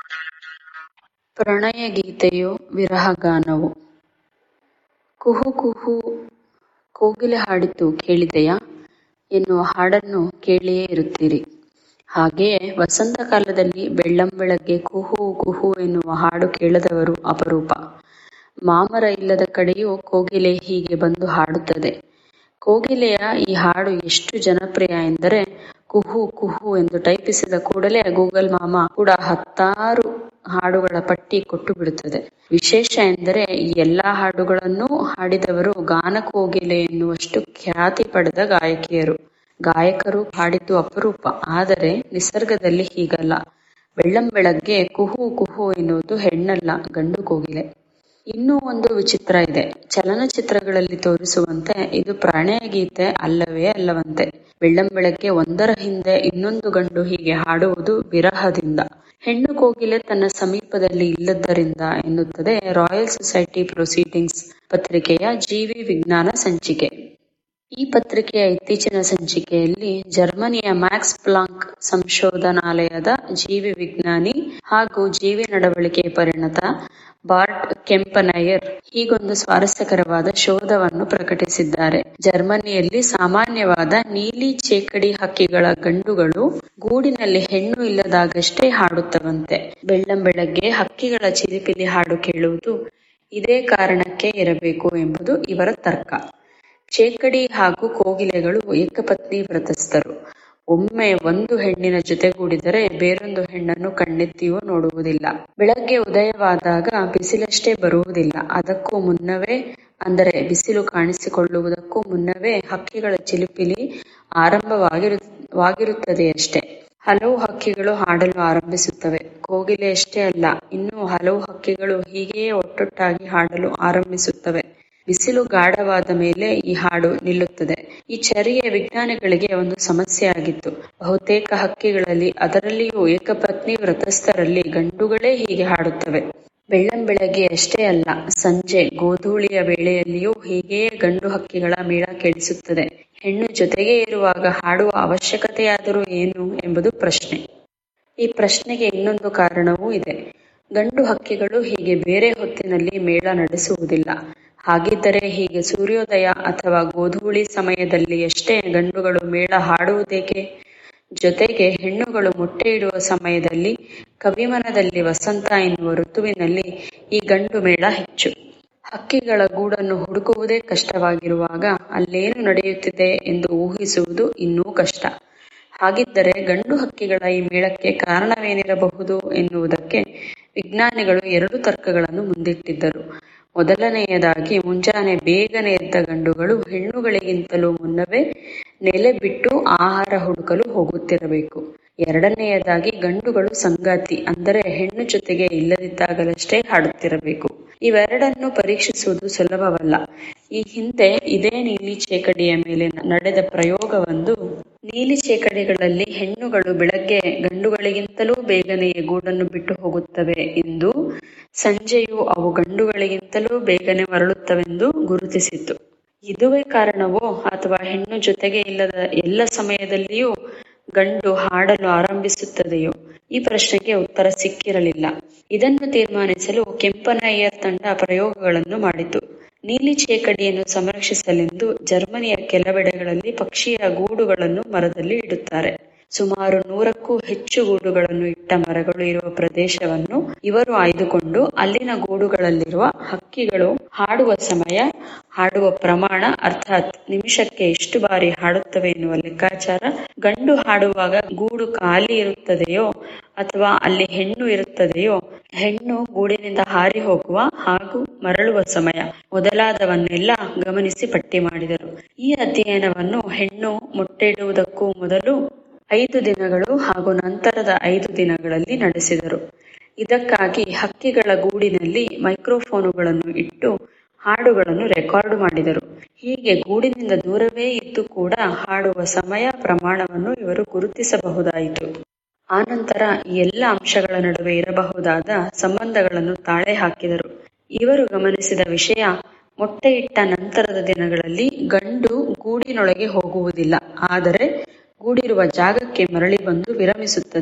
ಪ್ರಣಯಗೀತೆಯು ವಿರಹಗಾನವು ಕುಹೂ ಕುಹೂ ಕೋಗಿಲೆ ಹಾಡಿತು ಕೇಳಿದೆಯಾ ಎನ್ನುವ ಹಾಡನ್ನು ಕೇಳಿಯೇ ಇರುತ್ತೀರಿ. ಹಾಗೆಯೇ ವಸಂತಕಾಲದಲ್ಲಿ ಬೆಳ್ಳಂಬೆಳಗ್ಗೆ ಕುಹೂ ಕುಹೂ ಎನ್ನುವ ಹಾಡು ಕೇಳದವರು ಅಪರೂಪ. ಮಾಮರ ಇಲ್ಲದ ಕಡೆಯೂ ಕೋಗಿಲೆ ಹೀಗೆ ಬಂದು ಹಾಡುತ್ತದೆ. ಕೋಗಿಲೆಯ ಈ ಹಾಡು ಎಷ್ಟು ಜನಪ್ರಿಯ ಎಂದರೆ ಕುಹೂ ಕುಹೂ ಎಂದು ಟೈಪಿಸಿದ ಕೂಡಲೇ ಗೂಗಲ್ ಮಾಮ ಕೂಡ ಹತ್ತಾರು ಹಾಡುಗಳ ಪಟ್ಟಿ ಕೊಟ್ಟುಬಿಡುತ್ತದೆ. ವಿಶೇಷ ಎಂದರೆ ಈ ಎಲ್ಲಾ ಹಾಡುಗಳನ್ನೂ ಹಾಡಿದವರು ಗಾನಕೋಗಿಲೆ ಎನ್ನುವಷ್ಟು ಖ್ಯಾತಿ ಪಡೆದ ಗಾಯಕಿಯರು. ಗಾಯಕರು ಹಾಡಿದ್ದು ಅಪರೂಪ. ಆದರೆ ನಿಸರ್ಗದಲ್ಲಿ ಹೀಗಲ್ಲ. ಬೆಳ್ಳಂಬೆಳಗ್ಗೆ ಕುಹೂ ಕುಹೂ ಎನ್ನುವುದು ಹೆಣ್ಣಲ್ಲ, ಗಂಡು ಕೋಗಿಲೆ. ಇನ್ನೂ ಒಂದು ವಿಚಿತ್ರ ಇದೆ. ಚಲನಚಿತ್ರಗಳಲ್ಲಿ ತೋರಿಸುವಂತೆ ಇದು ಪ್ರಣಯಗೀತೆ ಅಲ್ಲವೇ ಅಲ್ಲವಂತೆ. ಬೆಳ್ಳಂಬೆಳಗ್ಗೆ ಒಂದರ ಹಿಂದೆ ಇನ್ನೊಂದು ಗಂಡು ಹೀಗೆ ಹಾಡುವುದು ವಿರಹದಿಂದ. ಹೆಣ್ಣು ಕೋಗಿಲೆ ತನ್ನ ಸಮೀಪದಲ್ಲಿ ಇಲ್ಲದ್ದರಿಂದ ಎನ್ನುತ್ತದೆ ರಾಯಲ್ ಸೊಸೈಟಿ ಪ್ರೊಸೀಡಿಂಗ್ಸ್ ಪತ್ರಿಕೆಯ ಜೀವಿ ವಿಜ್ಞಾನ ಸಂಚಿಕೆ. ಈ ಪತ್ರಿಕೆಯ ಇತ್ತೀಚಿನ ಸಂಚಿಕೆಯಲ್ಲಿ ಜರ್ಮನಿಯ ಮ್ಯಾಕ್ಸ್ ಪ್ಲಾಂಕ್ ಸಂಶೋಧನಾಲಯದ ಜೀವಿ ವಿಜ್ಞಾನಿ ಹಾಗೂ ಜೀವಿ ನಡವಳಿಕೆ ಪರಿಣತ ಬಾರ್ಟ್ ಕೆಂಪನಯರ್ ಹೀಗೊಂದು ಸ್ವಾರಸ್ಯಕರವಾದ ಶೋಧವನ್ನು ಪ್ರಕಟಿಸಿದ್ದಾರೆ. ಜರ್ಮನಿಯಲ್ಲಿ ಸಾಮಾನ್ಯವಾದ ನೀಲಿ ಚೇಕಡಿ ಹಕ್ಕಿಗಳ ಗಂಡುಗಳು ಗೂಡಿನಲ್ಲಿ ಹೆಣ್ಣು ಇಲ್ಲದಾಗಷ್ಟೇ ಹಾಡುತ್ತವಂತೆ. ಬೆಳ್ಳಂಬೆಳಗ್ಗೆ ಹಕ್ಕಿಗಳ ಚಿಲಿಪಿಲಿ ಹಾಡು ಕೇಳುವುದು ಇದೇ ಕಾರಣಕ್ಕೆ ಇರಬೇಕು ಎಂಬುದು ಇವರ ತರ್ಕ. ಚೇಕಡಿ ಹಾಗೂ ಕೋಗಿಲೆಗಳು ಏಕಪತ್ನಿ ವ್ರತಸ್ಥರು. ಒಮ್ಮೆ ಒಂದು ಹೆಣ್ಣಿನ ಜೊತೆಗೂಡಿದರೆ ಬೇರೊಂದು ಹೆಣ್ಣನ್ನು ಕಣ್ಣೆತ್ತಿಯೂ ನೋಡುವುದಿಲ್ಲ. ಬೆಳಗ್ಗೆ ಉದಯವಾದಾಗ ಬಿಸಿಲಷ್ಟೇ ಬರುವುದಿಲ್ಲ. ಅದಕ್ಕೂ ಮುನ್ನವೇ ಅಂದರೆ ಬಿಸಿಲು ಕಾಣಿಸಿಕೊಳ್ಳುವುದಕ್ಕೂ ಮುನ್ನವೇ ಹಕ್ಕಿಗಳ ಚಿಲಿಪಿಲಿ ಆರಂಭವಾಗಿರುತ್ತದೆಯಷ್ಟೆ. ಹಲವು ಹಕ್ಕಿಗಳು ಹಾಡಲು ಆರಂಭಿಸುತ್ತವೆ. ಕೋಗಿಲೆಯಷ್ಟೇ ಅಲ್ಲ, ಇನ್ನೂ ಹಲವು ಹಕ್ಕಿಗಳು ಹೀಗೆಯೇ ಒಟ್ಟೊಟ್ಟಾಗಿ ಹಾಡಲು ಆರಂಭಿಸುತ್ತವೆ. ಬಿಸಿಲು ಗಾಢವಾದ ಮೇಲೆ ಈ ಹಾಡು ನಿಲ್ಲುತ್ತದೆ. ಈ ಚರ್ಯೆ ವಿಜ್ಞಾನಿಗಳಿಗೆ ಒಂದು ಸಮಸ್ಯೆಯಾಗಿತ್ತು. ಬಹುತೇಕ ಹಕ್ಕಿಗಳಲ್ಲಿ ಅದರಲ್ಲಿಯೂ ಏಕಪತ್ನಿ ವ್ರತಸ್ಥರಲ್ಲಿ ಗಂಡುಗಳೇ ಹೀಗೆ ಹಾಡುತ್ತವೆ. ಬೆಳ್ಳಂಬೆಳಗ್ಗೆಯಷ್ಟೇ ಅಲ್ಲ, ಸಂಜೆ ಗೋಧೂಳಿಯ ವೇಳೆಯಲ್ಲಿಯೂ ಹೀಗೆಯೇ ಗಂಡು ಹಕ್ಕಿಗಳ ಮೇಳ ಕೇಳಿಸುತ್ತದೆ. ಹೆಣ್ಣು ಜೊತೆಗೇ ಇರುವಾಗ ಹಾಡುವ ಅವಶ್ಯಕತೆಯಾದರೂ ಏನು ಎಂಬುದು ಪ್ರಶ್ನೆ. ಈ ಪ್ರಶ್ನೆಗೆ ಇನ್ನೊಂದು ಕಾರಣವೂ ಇದೆ. ಗಂಡು ಹಕ್ಕಿಗಳು ಹೀಗೆ ಬೇರೆ ಹೊತ್ತಿನಲ್ಲಿ ಮೇಳ ನಡೆಸುವುದಿಲ್ಲ. ಹಾಗಿದ್ದರೆ ಹೀಗೆ ಸೂರ್ಯೋದಯ ಅಥವಾ ಗೋಧೂಳಿ ಸಮಯದಲ್ಲಿಯಷ್ಟೇ ಗಂಡುಗಳು ಮೇಳ ಹಾಡುವುದೇಕೆ? ಜೊತೆಗೆ ಹೆಣ್ಣುಗಳು ಮೊಟ್ಟೆ ಇಡುವ ಸಮಯದಲ್ಲಿ, ಕವಿಮನದಲ್ಲಿ ವಸಂತ ಎನ್ನುವ ಋತುವಿನಲ್ಲಿ ಈ ಗಂಡು ಮೇಳ ಹೆಚ್ಚು. ಹಕ್ಕಿಗಳ ಗೂಡನ್ನು ಹುಡುಕುವುದೇ ಕಷ್ಟವಾಗಿರುವಾಗ ಅಲ್ಲೇನು ನಡೆಯುತ್ತಿದೆ ಎಂದು ಊಹಿಸುವುದು ಇನ್ನೂ ಕಷ್ಟ. ಹಾಗಿದ್ದರೆ ಗಂಡು ಹಕ್ಕಿಗಳ ಈ ಮೇಳಕ್ಕೆ ಕಾರಣವೇನಿರಬಹುದು ಎನ್ನುವುದಕ್ಕೆ ವಿಜ್ಞಾನಿಗಳು ಎರಡು ತರ್ಕಗಳನ್ನು ಮುಂದಿಟ್ಟಿದ್ದರು. ಮೊದಲನೆಯದಾಗಿ ಮುಂಜಾನೆ ಬೇಗನೆ ಎದ್ದ ಗಂಡುಗಳು ಹೆಣ್ಣುಗಳಿಗಿಂತಲೂ ಮುನ್ನವೇ ನೆಲೆ ಬಿಟ್ಟು ಆಹಾರ ಹುಡುಕಲು ಹೋಗುತ್ತಿರಬೇಕು. ಎರಡನೆಯದಾಗಿ ಗಂಡುಗಳು ಸಂಗಾತಿ ಅಂದರೆ ಹೆಣ್ಣು ಜೊತೆಗೆ ಇಲ್ಲದಿದ್ದಾಗಲಷ್ಟೇ ಹಾಡುತ್ತಿರಬೇಕು. ಇವೆರಡನ್ನೂ ಪರೀಕ್ಷಿಸುವುದು ಸುಲಭವಲ್ಲ. ಈ ಹಿಂದೆ ಇದೇ ನೀಲಿ ಚೇಕಡಿಯ ಮೇಲೆ ನಡೆದ ಪ್ರಯೋಗವೊಂದು ನೀಲಿ ಚೇಕಡಿಗಳಲ್ಲಿ ಹೆಣ್ಣುಗಳು ಬೆಳಗ್ಗೆ ಗಂಡುಗಳಿಗಿಂತಲೂ ಬೇಗನೆಯೇ ಗೂಡನ್ನು ಬಿಟ್ಟು ಹೋಗುತ್ತವೆ ಎಂದೂ ಸಂಜೆಯೂ ಅವು ಗಂಡುಗಳಿಗಿಂತಲೂ ಬೇಗನೆ ಮರಳುತ್ತವೆಂದೂ ಗುರುತಿಸಿತ್ತು. ಇದುವೇ ಕಾರಣವೋ ಅಥವಾ ಹೆಣ್ಣು ಜೊತೆಗೆ ಇಲ್ಲದ ಎಲ್ಲ ಸಮಯದಲ್ಲಿಯೂ ಗಂಡು ಹಾಡಲು ಆರಂಭಿಸುತ್ತದೆಯೋ ಈ ಪ್ರಶ್ನೆಗೆ ಉತ್ತರ ಸಿಕ್ಕಿರಲಿಲ್ಲ. ಇದನ್ನು ತೀರ್ಮಾನಿಸಲು ಕೆಂಪನಯರ್ ತಂಡ ಪ್ರಯೋಗಗಳನ್ನು ಮಾಡಿತು. ನೀಲಿ ಚೇಕಡಿಯನ್ನು ಸಂರಕ್ಷಿಸಲೆಂದು ಜರ್ಮನಿಯ ಕೆಲವೆಡೆಗಳಲ್ಲಿ ಪಕ್ಷಿಯ ಗೂಡುಗಳನ್ನು ಮರದಲ್ಲಿ ಇಡುತ್ತಾರೆ. ಸುಮಾರು ನೂರಕ್ಕೂ ಹೆಚ್ಚು ಗೂಡುಗಳನ್ನು ಇಟ್ಟ ಮರಗಳು ಇರುವ ಪ್ರದೇಶವನ್ನು ಇವರು ಆಯ್ದುಕೊಂಡು ಅಲ್ಲಿನ ಗೂಡುಗಳಲ್ಲಿರುವ ಹಕ್ಕಿಗಳು ಹಾಡುವ ಸಮಯ, ಹಾಡುವ ಪ್ರಮಾಣ ಅರ್ಥಾತ್ ನಿಮಿಷಕ್ಕೆ ಎಷ್ಟು ಬಾರಿ ಹಾಡುತ್ತವೆ ಎನ್ನುವ ಲೆಕ್ಕಾಚಾರ, ಗಂಡು ಹಾಡುವಾಗ ಗೂಡು ಖಾಲಿ ಇರುತ್ತದೆಯೋ ಅಥವಾ ಅಲ್ಲಿ ಹೆಣ್ಣು ಇರುತ್ತದೆಯೋ, ಹೆಣ್ಣು ಗೂಡಿನಿಂದ ಹಾರಿ ಹೋಗುವ ಹಾಗೂ ಮರಳುವ ಸಮಯ ಮೊದಲಾದವನ್ನೆಲ್ಲ ಗಮನಿಸಿ ಪಟ್ಟಿ ಮಾಡಿದರು. ಈ ಅಧ್ಯಯನವನ್ನು ಹೆಣ್ಣು ಮೊಟ್ಟೆಯಿಡುವುದಕ್ಕೂ ಮೊದಲು ಐದು ದಿನಗಳು ಹಾಗೂ ನಂತರದ ಐದು ದಿನಗಳಲ್ಲಿ ನಡೆಸಿದರು. ಇದಕ್ಕಾಗಿ ಹಕ್ಕಿಗಳ ಗೂಡಿನಲ್ಲಿ ಮೈಕ್ರೋಫೋನುಗಳನ್ನು ಇಟ್ಟು ಹಾಡುಗಳನ್ನು ರೆಕಾರ್ಡು ಮಾಡಿದರು. ಹೀಗೆ ಗೂಡಿನಿಂದ ದೂರವೇ ಇದ್ದು ಕೂಡ ಹಾಡುವ ಸಮಯ, ಪ್ರಮಾಣವನ್ನು ಇವರು ಗುರುತಿಸಬಹುದಾಯಿತು. ಆನಂತರ ಈ ಎಲ್ಲ ಅಂಶಗಳ ನಡುವೆ ಇರಬಹುದಾದ ಸಂಬಂಧಗಳನ್ನು ತಾಳೆ ಹಾಕಿದರು. ಇವರು ಗಮನಿಸಿದ ವಿಷಯ ಮೊಟ್ಟೆಯಿಟ್ಟ ನಂತರದ ದಿನಗಳಲ್ಲಿ ಗಂಡು ಗೂಡಿನೊಳಗೆ ಹೋಗುವುದಿಲ್ಲ. ಆದರೆ ಗೂಡಿರುವ ಜಾಗಕ್ಕೆ ಮರಳಿ ಬಂದು ವಿರಮಿಸುತ್ತದೆ.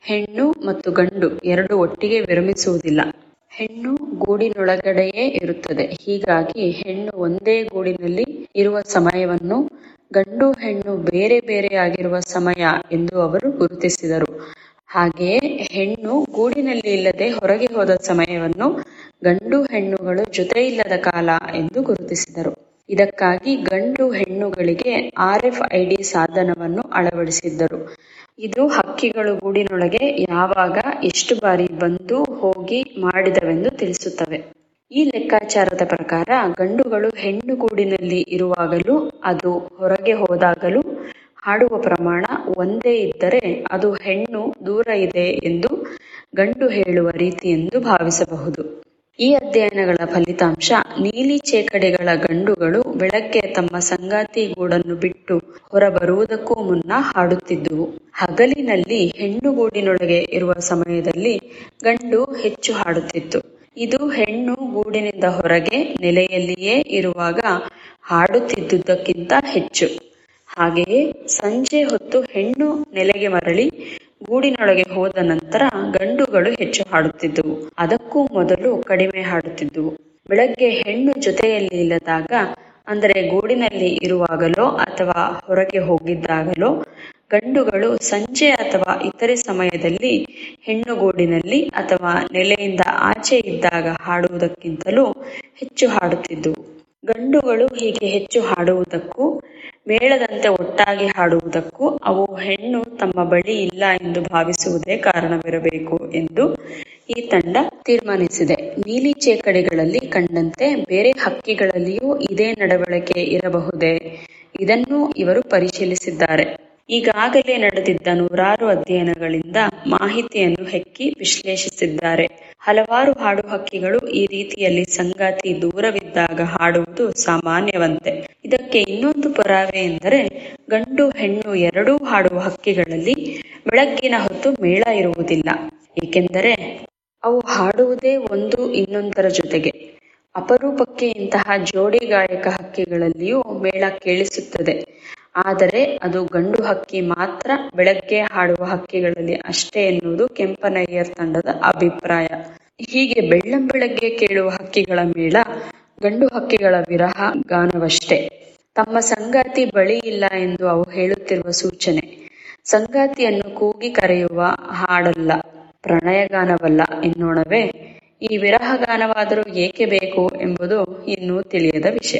ಹೆಣ್ಣು ಮತ್ತು ಗಂಡು ಎರಡು ಒಟ್ಟಿಗೆ ವಿರಮಿಸುವುದಿಲ್ಲ ಹೆಣ್ಣು ಗೂಡಿನೊಳಗಡೆಯೇ ಇರುತ್ತದೆ ಹೀಗಾಗಿ ಹೆಣ್ಣು ಒಂದೇ ಗೂಡಿನಲ್ಲಿ ಇರುವ ಸಮಯವನ್ನು ಗಂಡು ಹೆಣ್ಣು ಬೇರೆ ಬೇರೆಯಾಗಿರುವ ಸಮಯ ಎಂದು ಅವರು ಗುರುತಿಸಿದರು ಹಾಗೆಯೇ ಹೆಣ್ಣು ಗೂಡಿನಲ್ಲಿ ಇಲ್ಲದೆ ಹೊರಗೆ ಹೋದ ಸಮಯವನ್ನು ಗಂಡು ಹೆಣ್ಣುಗಳು ಜೊತೆಯಿಲ್ಲದ ಕಾಲ ಎಂದು ಗುರುತಿಸಿದರು ಇದಕ್ಕಾಗಿ ಗಂಡು ಹೆಣ್ಣುಗಳಿಗೆ ಆರ್ ಎಫ್ ಐಡಿ ಸಾಧನವನ್ನು ಅಳವಡಿಸಿದ್ದರು ಇದು ಹಕ್ಕಿಗಳು ಗೂಡಿನೊಳಗೆ ಯಾವಾಗ ಎಷ್ಟು ಬಾರಿ ಬಂದು ಹೋಗಿ ಮಾಡಿದವೆಂದು ತಿಳಿಸುತ್ತವೆ ಈ ಲೆಕ್ಕಾಚಾರದ ಪ್ರಕಾರ ಗಂಡುಗಳು ಹೆಣ್ಣು ಗೂಡಿನಲ್ಲಿ ಇರುವಾಗಲೂ ಅದು ಹೊರಗೆ ಹೋದಾಗಲೂ ಹಾಡುವ ಪ್ರಮಾಣ ಒಂದೇ ಇದ್ದರೆ ಅದು ಹೆಣ್ಣು ದೂರ ಇದೆ ಎಂದು ಗಂಡು ಹೇಳುವ ರೀತಿ ಎಂದು ಭಾವಿಸಬಹುದು ಈ ಅಧ್ಯಯನಗಳ ಫಲಿತಾಂಶ ನೀಲಿ ಚೇಕಡೆಗಳ ಗಂಡುಗಳು ಬೆಳಗ್ಗೆ ತಮ್ಮ ಸಂಗಾತಿ ಗೂಡನ್ನು ಬಿಟ್ಟು ಹೊರಬರುವುದಕ್ಕೂ ಮುನ್ನ ಹಾಡುತ್ತಿದ್ದುವು ಹಗಲಿನಲ್ಲಿ ಹೆಣ್ಣು ಗೂಡಿನೊಳಗೆ ಇರುವ ಸಮಯದಲ್ಲಿ ಗಂಡು ಹೆಚ್ಚು ಹಾಡುತ್ತಿತ್ತು ಇದು ಹೆಣ್ಣು ಗೂಡಿನಿಂದ ಹೊರಗೆ ನೆಲೆಯಲ್ಲಿಯೇ ಇರುವಾಗ ಹಾಡುತ್ತಿದ್ದುದಕ್ಕಿಂತ ಹೆಚ್ಚು ಹಾಗೆಯೇ ಸಂಜೆ ಹೊತ್ತು ಹೆಣ್ಣು ನೆಲೆಗೆ ಮರಳಿ ಗೂಡಿನೊಳಗೆ ಹೋದ ನಂತರ ಗಂಡುಗಳು ಹೆಚ್ಚು ಹಾಡುತ್ತಿದ್ದುವು ಅದಕ್ಕೂ ಮೊದಲು ಕಡಿಮೆ ಹಾಡುತ್ತಿದ್ದುವು ಬೆಳಗ್ಗೆ ಹೆಣ್ಣು ಜೊತೆಯಲ್ಲಿ ಇಲ್ಲದಾಗ ಅಂದರೆ ಗೂಡಿನಲ್ಲಿ ಇರುವಾಗಲೋ ಅಥವಾ ಹೊರಗೆ ಹೋಗಿದ್ದಾಗಲೋ ಗಂಡುಗಳು ಸಂಜೆ ಅಥವಾ ಇತರೆ ಸಮಯದಲ್ಲಿ ಹೆಣ್ಣುಗೂಡಿನಲ್ಲಿ ಅಥವಾ ನೆಲೆಯಿಂದ ಆಚೆ ಇದ್ದಾಗ ಹಾಡುವುದಕ್ಕಿಂತಲೂ ಹೆಚ್ಚು ಹಾಡುತ್ತಿದ್ದುವು ಗಂಡುಗಳು ಹೀಗೆ ಹೆಚ್ಚು ಹಾಡುವುದಕ್ಕೂ ಮೇಳದಂತೆ ಒಟ್ಟಾಗಿ ಹಾಡುವುದಕ್ಕೂ ಅವು ಹೆಣ್ಣು ತಮ್ಮ ಬಳಿ ಇಲ್ಲ ಎಂದು ಭಾವಿಸುವುದೇ ಕಾರಣವಿರಬೇಕು ಎಂದು ಈ ತಂಡ ತೀರ್ಮಾನಿಸಿದೆ ನೀಲಿ ಚೇಕಡೆಗಳಲ್ಲಿ ಕಂಡಂತೆ ಬೇರೆ ಹಕ್ಕಿಗಳಲ್ಲಿಯೂ ಇದೇ ನಡವಳಿಕೆ ಇರಬಹುದೇ ಇದನ್ನು ಇವರು ಪರಿಶೀಲಿಸಿದ್ದಾರೆ ಈಗಾಗಲೇ ನಡೆದಿದ್ದ ನೂರಾರು ಅಧ್ಯಯನಗಳಿಂದ ಮಾಹಿತಿಯನ್ನು ಹೆಕ್ಕಿ ವಿಶ್ಲೇಷಿಸಿದ್ದಾರೆ ಹಲವಾರು ಹಾಡು ಹಕ್ಕಿಗಳು ಈ ರೀತಿಯಲ್ಲಿ ಸಂಗಾತಿ ದೂರವಿದ್ದಾಗ ಹಾಡುವುದು ಸಾಮಾನ್ಯವಂತೆ ಇದಕ್ಕೆ ಇನ್ನೊಂದು ಪುರಾವೆ ಎಂದರೆ ಗಂಡು ಹೆಣ್ಣು ಎರಡೂ ಹಾಡುವ ಹಕ್ಕಿಗಳಲ್ಲಿ ಬೆಳಗ್ಗಿನ ಹೊತ್ತು ಮೇಳ ಇರುವುದಿಲ್ಲ ಏಕೆಂದರೆ ಅವು ಹಾಡುವುದೇ ಒಂದು ಇನ್ನೊಂದರ ಜೊತೆಗೆ ಅಪರೂಪಕ್ಕೆ ಇಂತಹ ಜೋಡಿ ಗಾಯಕ ಹಕ್ಕಿಗಳಲ್ಲಿಯೂ ಮೇಳ ಕೇಳಿಸುತ್ತದೆ ಆದರೆ ಅದು ಗಂಡು ಹಕ್ಕಿ ಮಾತ್ರ ಬೆಳಗ್ಗೆ ಹಾಡುವ ಹಕ್ಕಿಗಳಲ್ಲಿ ಅಷ್ಟೇ ಎನ್ನುವುದು ಕೆಂಪನಯ್ಯರ್ ತಂಡದ ಅಭಿಪ್ರಾಯ ಹೀಗೆ ಬೆಳ್ಳಂಬೆಳಗ್ಗೆ ಕೇಳುವ ಹಕ್ಕಿಗಳ ಮೇಳ ಗಂಡು ಹಕ್ಕಿಗಳ ವಿರಹ ಗಾನವಷ್ಟೇ ತಮ್ಮ ಸಂಗಾತಿ ಬಳಿ ಇಲ್ಲ ಎಂದು ಅವು ಹೇಳುತ್ತಿರುವ ಸೂಚನೆ ಸಂಗಾತಿಯನ್ನು ಕೂಗಿ ಕರೆಯುವ ಹಾಡಲ್ಲ ಪ್ರಣಯಗಾನವಲ್ಲ ಎನ್ನೋಣವೇ ಈ ವಿರಹಗಾನವಾದರೂ ಏಕೆ ಬೇಕು ಎಂಬುದು ಇನ್ನೂ ತಿಳಿಯದ ವಿಷಯ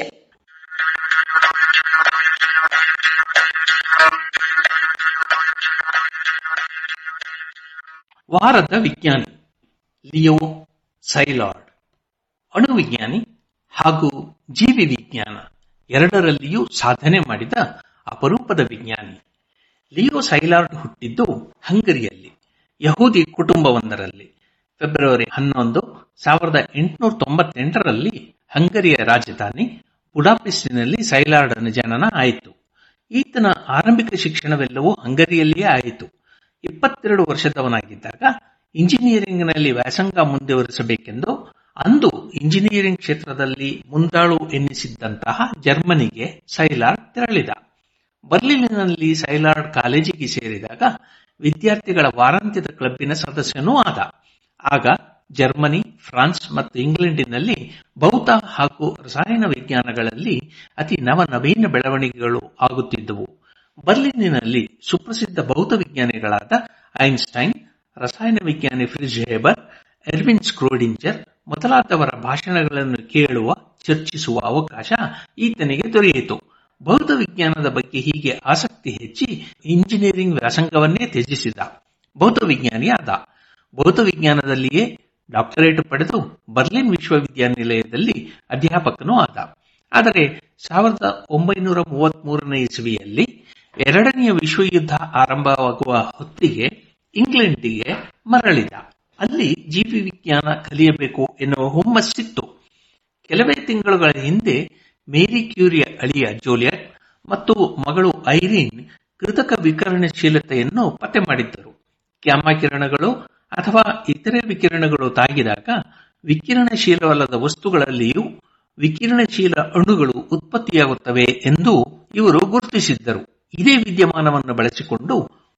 ವಾರದ ವಿಜ್ಞಾನಿ ಲಿಯೋ ಸೈಲಾರ್ಡ್ ಅಣುವಿಜ್ಞಾನಿ ಹಾಗೂ ಜೀವಿ ವಿಜ್ಞಾನ ಎರಡರಲ್ಲಿಯೂ ಸಾಧನೆ ಮಾಡಿದ ಅಪರೂಪದ ವಿಜ್ಞಾನಿ ಲಿಯೋ ಸೈಲಾರ್ಡ್ ಹುಟ್ಟಿದ್ದು ಹಂಗರಿಯಲ್ಲಿ ಯಹೂದಿ ಕುಟುಂಬವೊಂದರಲ್ಲಿ ಫೆಬ್ರವರಿ ಹನ್ನೊಂದು ಸಾವಿರದ ಎಂಟುನೂರ ತೊಂಬತ್ತೆಂಟರಲ್ಲಿ ಹಂಗರಿಯ ರಾಜಧಾನಿ ಬುಡಾಪೆಸ್ಟಿನಲ್ಲಿ ಸೈಲಾರ್ಡನ ಜನನ ಆಯಿತು ಈತನ ಆರಂಭಿಕ ಶಿಕ್ಷಣವೆಲ್ಲವೂ ಹಂಗರಿಯಲ್ಲಿಯೇ ಆಯಿತು ಇಪ್ಪತ್ತೆರಡು ವರ್ಷದವನಾಗಿದ್ದಾಗ ಇಂಜಿನಿಯರಿಂಗ್ನಲ್ಲಿ ವ್ಯಾಸಂಗ ಮುಂದುವರಿಸಬೇಕೆಂದು ಅಂದು ಇಂಜಿನಿಯರಿಂಗ್ ಕ್ಷೇತ್ರದಲ್ಲಿ ಮುಂದಾಳು ಎನ್ನಿಸಿದ್ದಂತಹ ಜರ್ಮನಿಗೆ ಸೈಲಾರ್ಡ್ ತೆರಳಿದ ಬರ್ಲಿನಿನಲ್ಲಿ ಸೈಲಾರ್ಡ್ ಕಾಲೇಜಿಗೆ ಸೇರಿದಾಗ ವಿದ್ಯಾರ್ಥಿಗಳ ವಾರಾಂತ್ಯದ ಕ್ಲಬ್ಬಿನ ಸದಸ್ಯನೂ ಆದ ಆಗ ಜರ್ಮನಿ ಫ್ರಾನ್ಸ್ ಮತ್ತು ಇಂಗ್ಲೆಂಡಿನಲ್ಲಿ ಭೌತ ಹಾಗೂ ರಸಾಯನ ವಿಜ್ಞಾನಗಳಲ್ಲಿ ಅತಿ ನವನವೀನ ಬೆಳವಣಿಗೆಗಳು ಆಗುತ್ತಿದ್ದವು ಬರ್ಲಿನಿನಲ್ಲಿ ಸುಪ್ರಸಿದ್ಧ ಭೌತ ವಿಜ್ಞಾನಿಗಳಾದ ಐನ್ಸ್ಟೈನ್ ರಸಾಯನ ವಿಜ್ಞಾನಿ ಫ್ರಿಜ್ ಹೇಬರ್ ಎರ್ವಿನ್ ಸ್ಕ್ರೋಡಿಂಜರ್ ಮೊದಲಾದವರ ಭಾಷಣಗಳನ್ನು ಕೇಳುವ ಚರ್ಚಿಸುವ ಅವಕಾಶ ಈತನಿಗೆ ದೊರೆಯಿತು ಭೌತ ವಿಜ್ಞಾನದ ಬಗ್ಗೆ ಹೀಗೆ ಆಸಕ್ತಿ ಹೆಚ್ಚಿ ಇಂಜಿನಿಯರಿಂಗ್ ವ್ಯಾಸಂಗವನ್ನೇ ತ್ಯಜಿಸಿದ ಭೌತ ವಿಜ್ಞಾನಿಯಾದ ಭೌತ ವಿಜ್ಞಾನದಲ್ಲಿಯೇ ಡಾಕ್ಟರೇಟ್ ಪಡೆದು ಬರ್ಲಿನ್ ವಿಶ್ವವಿದ್ಯಾನಿಲಯದಲ್ಲಿ ಅಧ್ಯಾಪಕನೂ ಆದ ಆದರೆ ಸಾವಿರದ ಒಂಬೈನೂರ ಮೂವತ್ಮೂರನೇ ಇಸವಿಯಲ್ಲಿ ಎರಡನೆಯ ವಿಶ್ವಯುದ್ಧ ಆರಂಭವಾಗುವ ಹೊತ್ತಿಗೆ ಇಂಗ್ಲೆಂಡಿಗೆ ಮರಳಿದ ಅಲ್ಲಿ ಜೀವಿ ವಿಜ್ಞಾನ ಕಲಿಯಬೇಕು ಎನ್ನುವ ಹುಮ್ಮಸ್ಸಿತ್ತು ಕೆಲವೇ ತಿಂಗಳುಗಳ ಹಿಂದೆ ಮೇರಿ ಕ್ಯೂರಿಯ ಅಳಿಯ ಜೋಲಿಯಟ್ ಮತ್ತು ಮಗಳು ಐರೀನ್ ಕೃತಕ ವಿಕಿರಣಶೀಲತೆಯನ್ನು ಪತ್ತೆ ಮಾಡಿದ್ದರು ಕ್ಯಾಮಾ ಕಿರಣಗಳು ಅಥವಾ ಇತರೆ ವಿಕಿರಣಗಳು ತಾಗಿದಾಗ ವಿಕಿರಣಶೀಲವಲ್ಲದ ವಸ್ತುಗಳಲ್ಲಿಯೂ ವಿಕಿರಣಶೀಲ ಅಣುಗಳು ಉತ್ಪತ್ತಿಯಾಗುತ್ತವೆ ಎಂದು ಇವರು ಗುರುತಿಸಿದ್ದರು ಇದೇ ವಿದ್ಯಮಾನವನ್ನು ಬಳಸಿಕೊಂಡು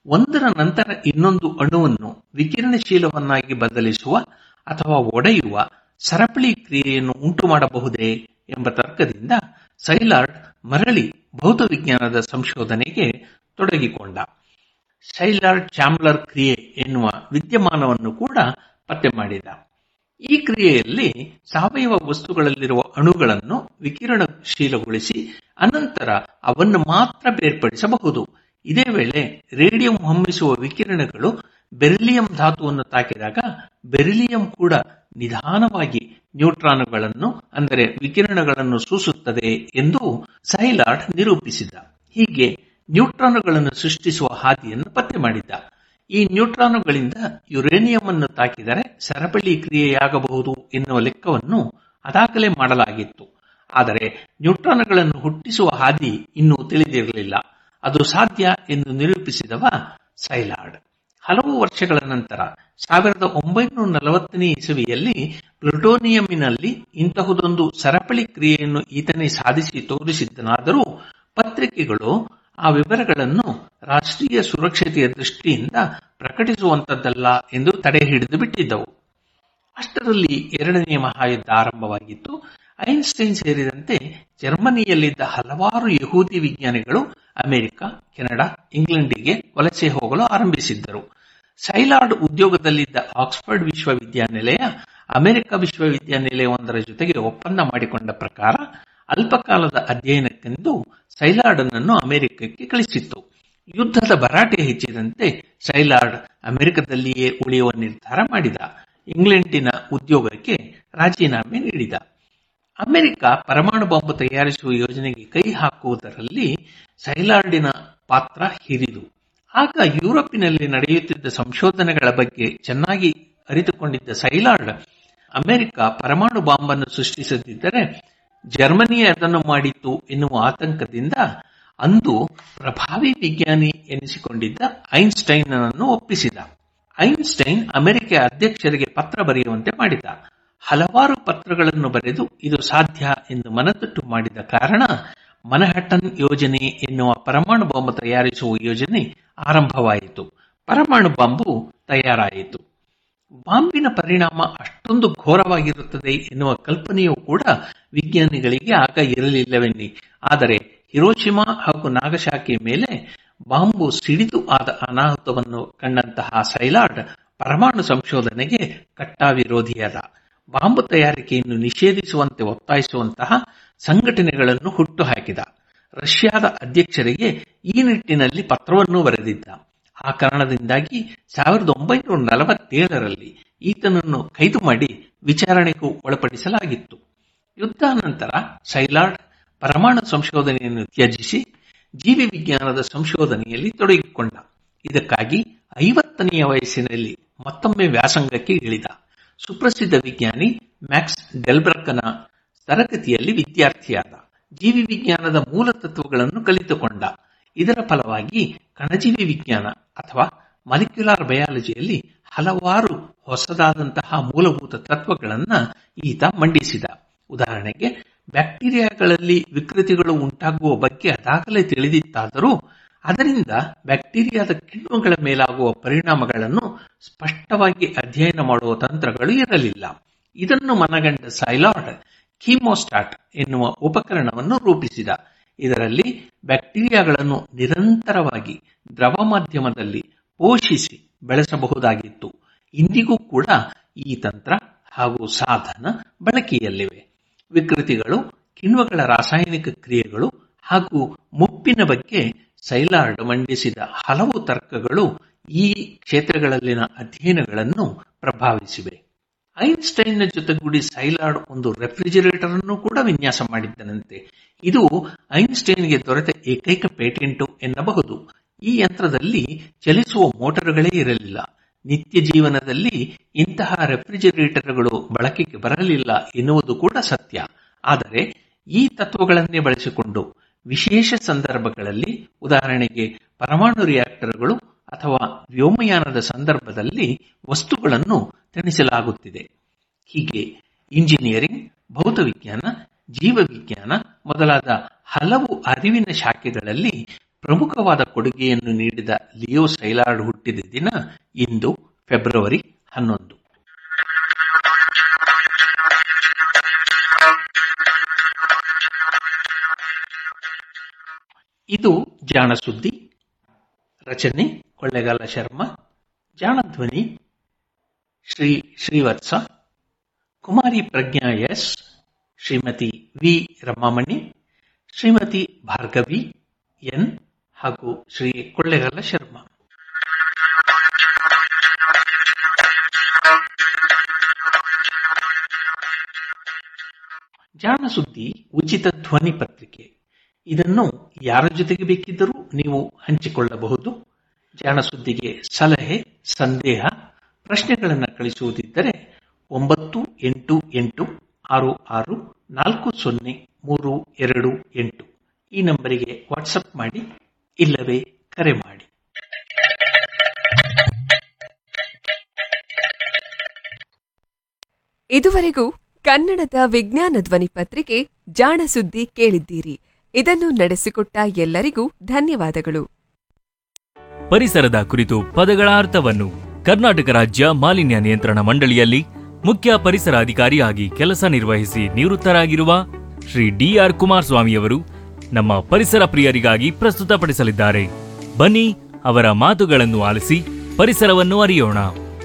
ಒಂದರ ನಂತರ ಇನ್ನೊಂದು ಅಣುವನ್ನು ವಿಕಿರಣಶೀಲವನ್ನಾಗಿ ಬದಲಿಸುವ ಅಥವಾ ಒಡೆಯುವ ಸರಪಳಿ ಕ್ರಿಯೆಯನ್ನು ಉಂಟು ಮಾಡಬಹುದೇ ಎಂಬ ತರ್ಕದಿಂದ ಸೈಲಾರ್ಡ್ ಮರಳಿ ಭೌತವಿಜ್ಞಾನದ ಸಂಶೋಧನೆಗೆ ತೊಡಗಿಕೊಂಡ ಸೈಲಾರ್ಡ್ ಚಾಮ್ಲರ್ ಕ್ರಿಯೆ ಎನ್ನುವ ವಿದ್ಯಮಾನವನ್ನು ಕೂಡ ಪತ್ತೆ ಮಾಡಿದ ಈ ಕ್ರಿಯೆಯಲ್ಲಿ ಸಾವಯವ ವಸ್ತುಗಳಲ್ಲಿರುವ ಅಣುಗಳನ್ನು ವಿಕಿರಣಶೀಲಗೊಳಿಸಿ ಅನಂತರ ಅವನ್ನು ಮಾತ್ರ ಬೇರ್ಪಡಿಸಬಹುದು ಇದೇ ವೇಳೆ ರೇಡಿಯಂ ಹೊಮ್ಮಿಸುವ ವಿಕಿರಣಗಳು ಬೆರಿಲಿಯಂ ಧಾತುವನ್ನು ತಾಕಿದಾಗ ಬೆರಿಲಿಯಂ ಕೂಡ ನಿಧಾನವಾಗಿ ನ್ಯೂಟ್ರಾನುಗಳನ್ನು ಅಂದರೆ ವಿಕಿರಣಗಳನ್ನು ಸೂಸುತ್ತದೆ ಎಂದು ಸೈಲಾರ್ಡ್ ನಿರೂಪಿಸಿದ ಹೀಗೆ ನ್ಯೂಟ್ರಾನುಗಳನ್ನು ಸೃಷ್ಟಿಸುವ ಹಾದಿಯನ್ನು ಪತ್ತೆ ಮಾಡಿದ್ದ ಈ ನ್ಯೂಟ್ರಾನುಗಳಿಂದ ಯುರೇನಿಯಂ ಅನ್ನು ತಾಕಿದರೆ ಸರಪಳಿ ಕ್ರಿಯೆಯಾಗಬಹುದು ಎನ್ನುವ ಲೆಕ್ಕವನ್ನು ಅದಾಗಲೇ ಮಾಡಲಾಗಿತ್ತು ಆದರೆ ನ್ಯೂಟ್ರಾನುಗಳನ್ನು ಹುಟ್ಟಿಸುವ ಹಾದಿ ಇನ್ನೂ ತಿಳಿದಿರಲಿಲ್ಲ ಅದು ಸಾಧ್ಯ ಎಂದು ನಿರೂಪಿಸಿದವ ಸೈಲಾರ್ಡ್ ಹಲವು ವರ್ಷಗಳ ನಂತರ ಸಾವಿರದ ಒಂಬೈನೂರ ನಲವತ್ತನೇ ಇಸವಿಯಲ್ಲಿ ಪ್ಲುಟೋನಿಯಂನಲ್ಲಿ ಇಂತಹುದೊಂದು ಸರಪಳಿ ಕ್ರಿಯೆಯನ್ನು ಈತನೇ ಸಾಧಿಸಿ ತೋರಿಸಿದ್ದನಾದರೂ ಪತ್ರಿಕೆಗಳು ಆ ವಿವರಗಳನ್ನು ರಾಷ್ಟ್ರೀಯ ಸುರಕ್ಷತೆಯ ದೃಷ್ಟಿಯಿಂದ ಪ್ರಕಟಿಸುವಂತದ್ದಲ್ಲ ಎಂದು ತಡೆ ಹಿಡಿದು ಬಿಟ್ಟಿದ್ದವು ಅಷ್ಟರಲ್ಲಿ ಎರಡನೆಯ ಮಹಾಯುದ್ಧ ಆರಂಭವಾಗಿತ್ತು ಐನ್ಸ್ಟೈನ್ ಸೇರಿದಂತೆ ಜರ್ಮನಿಯಲ್ಲಿದ್ದ ಹಲವಾರು ಯಹೂದಿ ವಿಜ್ಞಾನಿಗಳು ಅಮೆರಿಕ ಕೆನಡಾ ಇಂಗ್ಲೆಂಡಿಗೆ ವಲಸೆ ಹೋಗಲು ಆರಂಭಿಸಿದ್ದರು ಸೈಲಾರ್ಡ್ ಉದ್ಯೋಗದಲ್ಲಿದ್ದ ಆಕ್ಸ್ಫರ್ಡ್ ವಿಶ್ವವಿದ್ಯಾನಿಲಯ ಅಮೆರಿಕ ವಿಶ್ವವಿದ್ಯಾನಿಲಯವೊಂದರ ಜೊತೆಗೆ ಒಪ್ಪಂದ ಮಾಡಿಕೊಂಡ ಪ್ರಕಾರ ಅಲ್ಪಕಾಲದ ಅಧ್ಯಯನಕ್ಕೆಂದು ಸೈಲಾರ್ಡ್ನನ್ನು ಅಮೆರಿಕಕ್ಕೆ ಕಳಿಸಿತ್ತು ಯುದ್ಧದ ಭರಾಟೆ ಹೆಚ್ಚಿದಂತೆ ಸೈಲಾರ್ಡ್ ಅಮೆರಿಕದಲ್ಲಿಯೇ ಉಳಿಯುವ ನಿರ್ಧಾರ ಮಾಡಿದ ಇಂಗ್ಲೆಂಡಿನ ಉದ್ಯೋಗಕ್ಕೆ ರಾಜೀನಾಮೆ ನೀಡಿದ ಅಮೆರಿಕ ಪರಮಾಣು ಬಾಂಬ್ ತಯಾರಿಸುವ ಯೋಜನೆಗೆ ಕೈ ಹಾಕುವುದರಲ್ಲಿ ಸೈಲಾರ್ಡಿನ ಪಾತ್ರ ಹಿರಿದು ಆಗ ಯುರೋಪಿನಲ್ಲಿ ನಡೆಯುತ್ತಿದ್ದ ಸಂಶೋಧನೆಗಳ ಬಗ್ಗೆ ಚೆನ್ನಾಗಿ ಅರಿತುಕೊಂಡಿದ್ದ ಸೈಲಾರ್ಡ್ ಅಮೆರಿಕ ಪರಮಾಣು ಬಾಂಬನ್ನು ಸೃಷ್ಟಿಸದಿದ್ದರೆ ಜರ್ಮನಿಯೇ ಅದನ್ನು ಮಾಡಿತ್ತು ಎನ್ನುವ ಆತಂಕದಿಂದ ಅಂದು ಪ್ರಭಾವಿ ವಿಜ್ಞಾನಿ ಎನಿಸಿಕೊಂಡಿದ್ದ ಐನ್ಸ್ಟೈನನ್ನು ಒಪ್ಪಿಸಿದ ಐನ್ಸ್ಟೈನ್ ಅಮೆರಿಕ ಅಧ್ಯಕ್ಷರಿಗೆ ಪತ್ರ ಬರೆಯುವಂತೆ ಮಾಡಿದ ಹಲವಾರು ಪತ್ರಗಳನ್ನು ಬರೆದು ಇದು ಸಾಧ್ಯ ಎಂದು ಮನತಟ್ಟು ಮಾಡಿದ ಕಾರಣ ಮನಹಟನ್ ಯೋಜನೆ ಎನ್ನುವ ಪರಮಾಣು ಬಾಂಬ್ ತಯಾರಿಸುವ ಯೋಜನೆ ಆರಂಭವಾಯಿತು ಪರಮಾಣು ಬಾಂಬು ತಯಾರಾಯಿತು ಬಾಂಬಿನ ಪರಿಣಾಮ ಅಷ್ಟೊಂದು ಘೋರವಾಗಿರುತ್ತದೆ ಎನ್ನುವ ಕಲ್ಪನೆಯೂ ಕೂಡ ವಿಜ್ಞಾನಿಗಳಿಗೆ ಆಗ ಇರಲಿಲ್ಲವೆನ್ನಿ ಆದರೆ ಹಿರೋಶಿಮಾ ಹಾಗೂ ನಾಗಶಾಖಿ ಮೇಲೆ ಬಾಂಬು ಸಿಡಿದು ಆದ ಅನಾಹುತವನ್ನು ಕಂಡಂತಹ ಸೈಲಾರ್ಡ್ ಪರಮಾಣು ಸಂಶೋಧನೆಗೆ ಕಟ್ಟಾ ವಿರೋಧಿಯಾದ ಬಾಂಬು ತಯಾರಿಕೆಯನ್ನು ನಿಷೇಧಿಸುವಂತೆ ಒತ್ತಾಯಿಸುವಂತಹ ಸಂಘಟನೆಗಳನ್ನು ಹುಟ್ಟುಹಾಕಿದ ರಷ್ಯಾದ ಅಧ್ಯಕ್ಷರಿಗೆ ಈ ನಿಟ್ಟಿನಲ್ಲಿ ಪತ್ರವನ್ನೂ ಬರೆದಿದ್ದ ಆ ಕಾರಣದಿಂದಾಗಿ ಸಾವಿರದ ಒಂಬೈನೂರ ನಲವತ್ತೇಳರಲ್ಲಿ ಈತನನ್ನು ಕೈದು ಮಾಡಿ ವಿಚಾರಣೆಗೂ ಒಳಪಡಿಸಲಾಗಿತ್ತು ಯುದ್ಧಾನಂತರ ಸೈಲಾರ್ಡ್ ಪರಮಾಣು ಸಂಶೋಧನೆಯನ್ನು ತ್ಯಜಿಸಿ ಜೀವಿ ವಿಜ್ಞಾನದ ಸಂಶೋಧನೆಯಲ್ಲಿ ತೊಡಗಿಕೊಂಡ ಇದಕ್ಕಾಗಿ ಐವತ್ತನೆಯ ವಯಸ್ಸಿನಲ್ಲಿ ಮತ್ತೊಮ್ಮೆ ವ್ಯಾಸಂಗಕ್ಕೆ ಇಳಿದ ಸುಪ್ರಸಿದ್ಧ ವಿಜ್ಞಾನಿ ಮ್ಯಾಕ್ಸ್ ಡೆಲ್ಬ್ರಕ್ಕನ ತರಗತಿಯಲ್ಲಿ ವಿದ್ಯಾರ್ಥಿಯಾದ ಜೀವಿ ವಿಜ್ಞಾನದ ಮೂಲ ತತ್ವಗಳನ್ನು ಕಲಿತುಕೊಂಡ ಇದರ ಫಲವಾಗಿ ಕಣಜೀವಿ ವಿಜ್ಞಾನ ಅಥವಾ ಮಾಲಿಕ್ಯುಲಾರ್ ಬಯಾಲಜಿಯಲ್ಲಿ ಹಲವಾರು ಹೊಸದಾದಂತಹ ಮೂಲಭೂತ ತತ್ವಗಳನ್ನು ಈತ ಮಂಡಿಸಿದ ಉದಾಹರಣೆಗೆ ಬ್ಯಾಕ್ಟೀರಿಯಾಗಳಲ್ಲಿ ವಿಕೃತಿಗಳು ಉಂಟಾಗುವ ಬಗ್ಗೆ ಅದಾಗಲೇ ತಿಳಿದಿತ್ತಾದರೂ ಅದರಿಂದ ಬ್ಯಾಕ್ಟೀರಿಯಾದ ಕಿಣ್ವಗಳ ಮೇಲಾಗುವ ಪರಿಣಾಮಗಳನ್ನು ಸ್ಪಷ್ಟವಾಗಿ ಅಧ್ಯಯನ ಮಾಡುವ ತಂತ್ರಗಳು ಇರಲಿಲ್ಲ ಇದನ್ನು ಮನಗಂಡ ಸೈಲಾರ್ಡ್ ಕೀಮೋಸ್ಟಾಟ್ ಎನ್ನುವ ಉಪಕರಣವನ್ನು ರೂಪಿಸಿದ ಇದರಲ್ಲಿ ಬ್ಯಾಕ್ಟೀರಿಯಾಗಳನ್ನು ನಿರಂತರವಾಗಿ ದ್ರವ ಮಾಧ್ಯಮದಲ್ಲಿ ಪೋಷಿಸಿ ಬೆಳೆಸಬಹುದಾಗಿತ್ತು ಇಂದಿಗೂ ಕೂಡ ಈ ತಂತ್ರ ಹಾಗೂ ಸಾಧನ ಬಳಕೆಯಲ್ಲಿವೆ ವಿಕೃತಿಗಳು ಕಿಣ್ವಗಳ ರಾಸಾಯನಿಕ ಕ್ರಿಯೆಗಳು ಹಾಗೂ ಮುಪ್ಪಿನ ಬಗ್ಗೆ ಸೈಲಾರ್ಡ್ ಮಂಡಿಸಿದ ಹಲವು ತರ್ಕಗಳು ಈ ಕ್ಷೇತ್ರಗಳಲ್ಲಿನ ಅಧ್ಯಯನಗಳನ್ನು ಪ್ರಭಾವಿಸಿವೆ ಐನ್ಸ್ಟೈನ್ನ ಜೊತೆಗೂಡಿ ಸೈಲಾರ್ಡ್ ಒಂದು ರೆಫ್ರಿಜಿರೇಟರ್ ಅನ್ನು ಕೂಡ ವಿನ್ಯಾಸ ಮಾಡಿದ್ದನಂತೆ ಇದು ಐನ್ಸ್ಟೈನ್ಗೆ ದೊರೆತ ಏಕೈಕ ಪೇಟೆಂಟು ಎನ್ನಬಹುದು ಈ ಯಂತ್ರದಲ್ಲಿ ಚಲಿಸುವ ಮೋಟರ್ಗಳೇ ಇರಲಿಲ್ಲ ನಿತ್ಯ ಜೀವನದಲ್ಲಿ ಇಂತಹ ರೆಫ್ರಿಜಿರೇಟರ್ಗಳು ಬಳಕೆಗೆ ಬರಲಿಲ್ಲ ಎನ್ನುವುದು ಕೂಡ ಸತ್ಯ ಆದರೆ ಈ ತತ್ವಗಳನ್ನೇ ಬಳಸಿಕೊಂಡು ವಿಶೇಷ ಸಂದರ್ಭಗಳಲ್ಲಿ ಉದಾಹರಣೆಗೆ ಪರಮಾಣು ರಿಯಾಕ್ಟರ್ಗಳು ಅಥವಾ ವ್ಯೋಮಯಾನದ ಸಂದರ್ಭದಲ್ಲಿ ವಸ್ತುಗಳನ್ನು ತಣಿಸಲಾಗುತ್ತಿದೆ ಹೀಗೆ ಇಂಜಿನಿಯರಿಂಗ್ ಭೌತವಿಜ್ಞಾನ ಜೀವವಿಜ್ಞಾನ ಮೊದಲಾದ ಹಲವು ಅರಿವಿನ ಶಾಖೆಗಳಲ್ಲಿ ಪ್ರಮುಖವಾದ ಕೊಡುಗೆಯನ್ನು ನೀಡಿದ ಲಿಯೋ ಸೈಲಾರ್ಡ್ ಹುಟ್ಟಿದ ದಿನ ಇಂದು ಫೆಬ್ರವರಿ ಹನ್ನೊಂದು ಇದು ಜಾಣ ಸುದ್ದಿ ರಚನೆ ಕೊಳ್ಳೆಗಾಲ ಶರ್ಮಾ ಜಾಣಧ್ವನಿ Shri Srivatsa Kumari Pragna S Shrimati V Ramamani Shrimati Bhargavi N ಹಾಗೂ ಶ್ರೀ ಕೊಳ್ಳೆಗಾಲ ಶರ್ಮಾ ಜಾಣ ಸುದ್ದಿ ಉಚಿತ ಧ್ವನಿ ಪತ್ರಿಕೆ ಇದನ್ನು ಯಾರ ಜೊತೆಗೆ ಬೇಕಿದ್ದರೂ ನೀವು ಹಂಚಿಕೊಳ್ಳಬಹುದು ಜಾಣ ಸುದ್ದಿಗೆ ಸಲಹೆ ಸಂದೇಹ ಪ್ರಶ್ನೆಗಳನ್ನು ಕಳಿಸುವುದಿದ್ದರೆ ಒಂಬತ್ತು ಎಂಟು ಎಂಟು ಆರು ಆರು ನಾಲ್ಕು ಸೊನ್ನೆ ಮೂರು ಎರಡು ಎಂಟು ಈ ನಂಬರಿಗೆ ವಾಟ್ಸಪ್ ಮಾಡಿ ಇಲ್ಲವೇ ಕರೆ ಮಾಡಿ ಇದುವರೆಗೂ ಕನ್ನಡದ ವಿಜ್ಞಾನ ಧ್ವನಿ ಪತ್ರಿಕೆ ಜಾಣ ಸುದ್ದಿ ಕೇಳಿದ್ದೀರಿ ಇದನ್ನು ನಡೆಸಿಕೊಟ್ಟ ಎಲ್ಲರಿಗೂ ಧನ್ಯವಾದಗಳು ಪರಿಸರದ ಕುರಿತು ಪದಗಳ ಅರ್ಥವನ್ನು ಕರ್ನಾಟಕ ರಾಜ್ಯ ಮಾಲಿನ್ಯ ನಿಯಂತ್ರಣ ಮಂಡಳಿಯಲ್ಲಿ ಮುಖ್ಯ ಪರಿಸರ ಅಧಿಕಾರಿಯಾಗಿ ಕೆಲಸ ನಿರ್ವಹಿಸಿ ನಿವೃತ್ತರಾಗಿರುವ ಶ್ರೀ ಡಿಆರ್ ಕುಮಾರಸ್ವಾಮಿಯವರು ನಮ್ಮ ಪರಿಸರ ಪ್ರಿಯರಿಗಾಗಿ ಪ್ರಸ್ತುತಪಡಿಸಲಿದ್ದಾರೆ ಬನ್ನಿ ಅವರ ಮಾತುಗಳನ್ನು ಆಲಿಸಿ ಪರಿಸರವನ್ನು ಅರಿಯೋಣ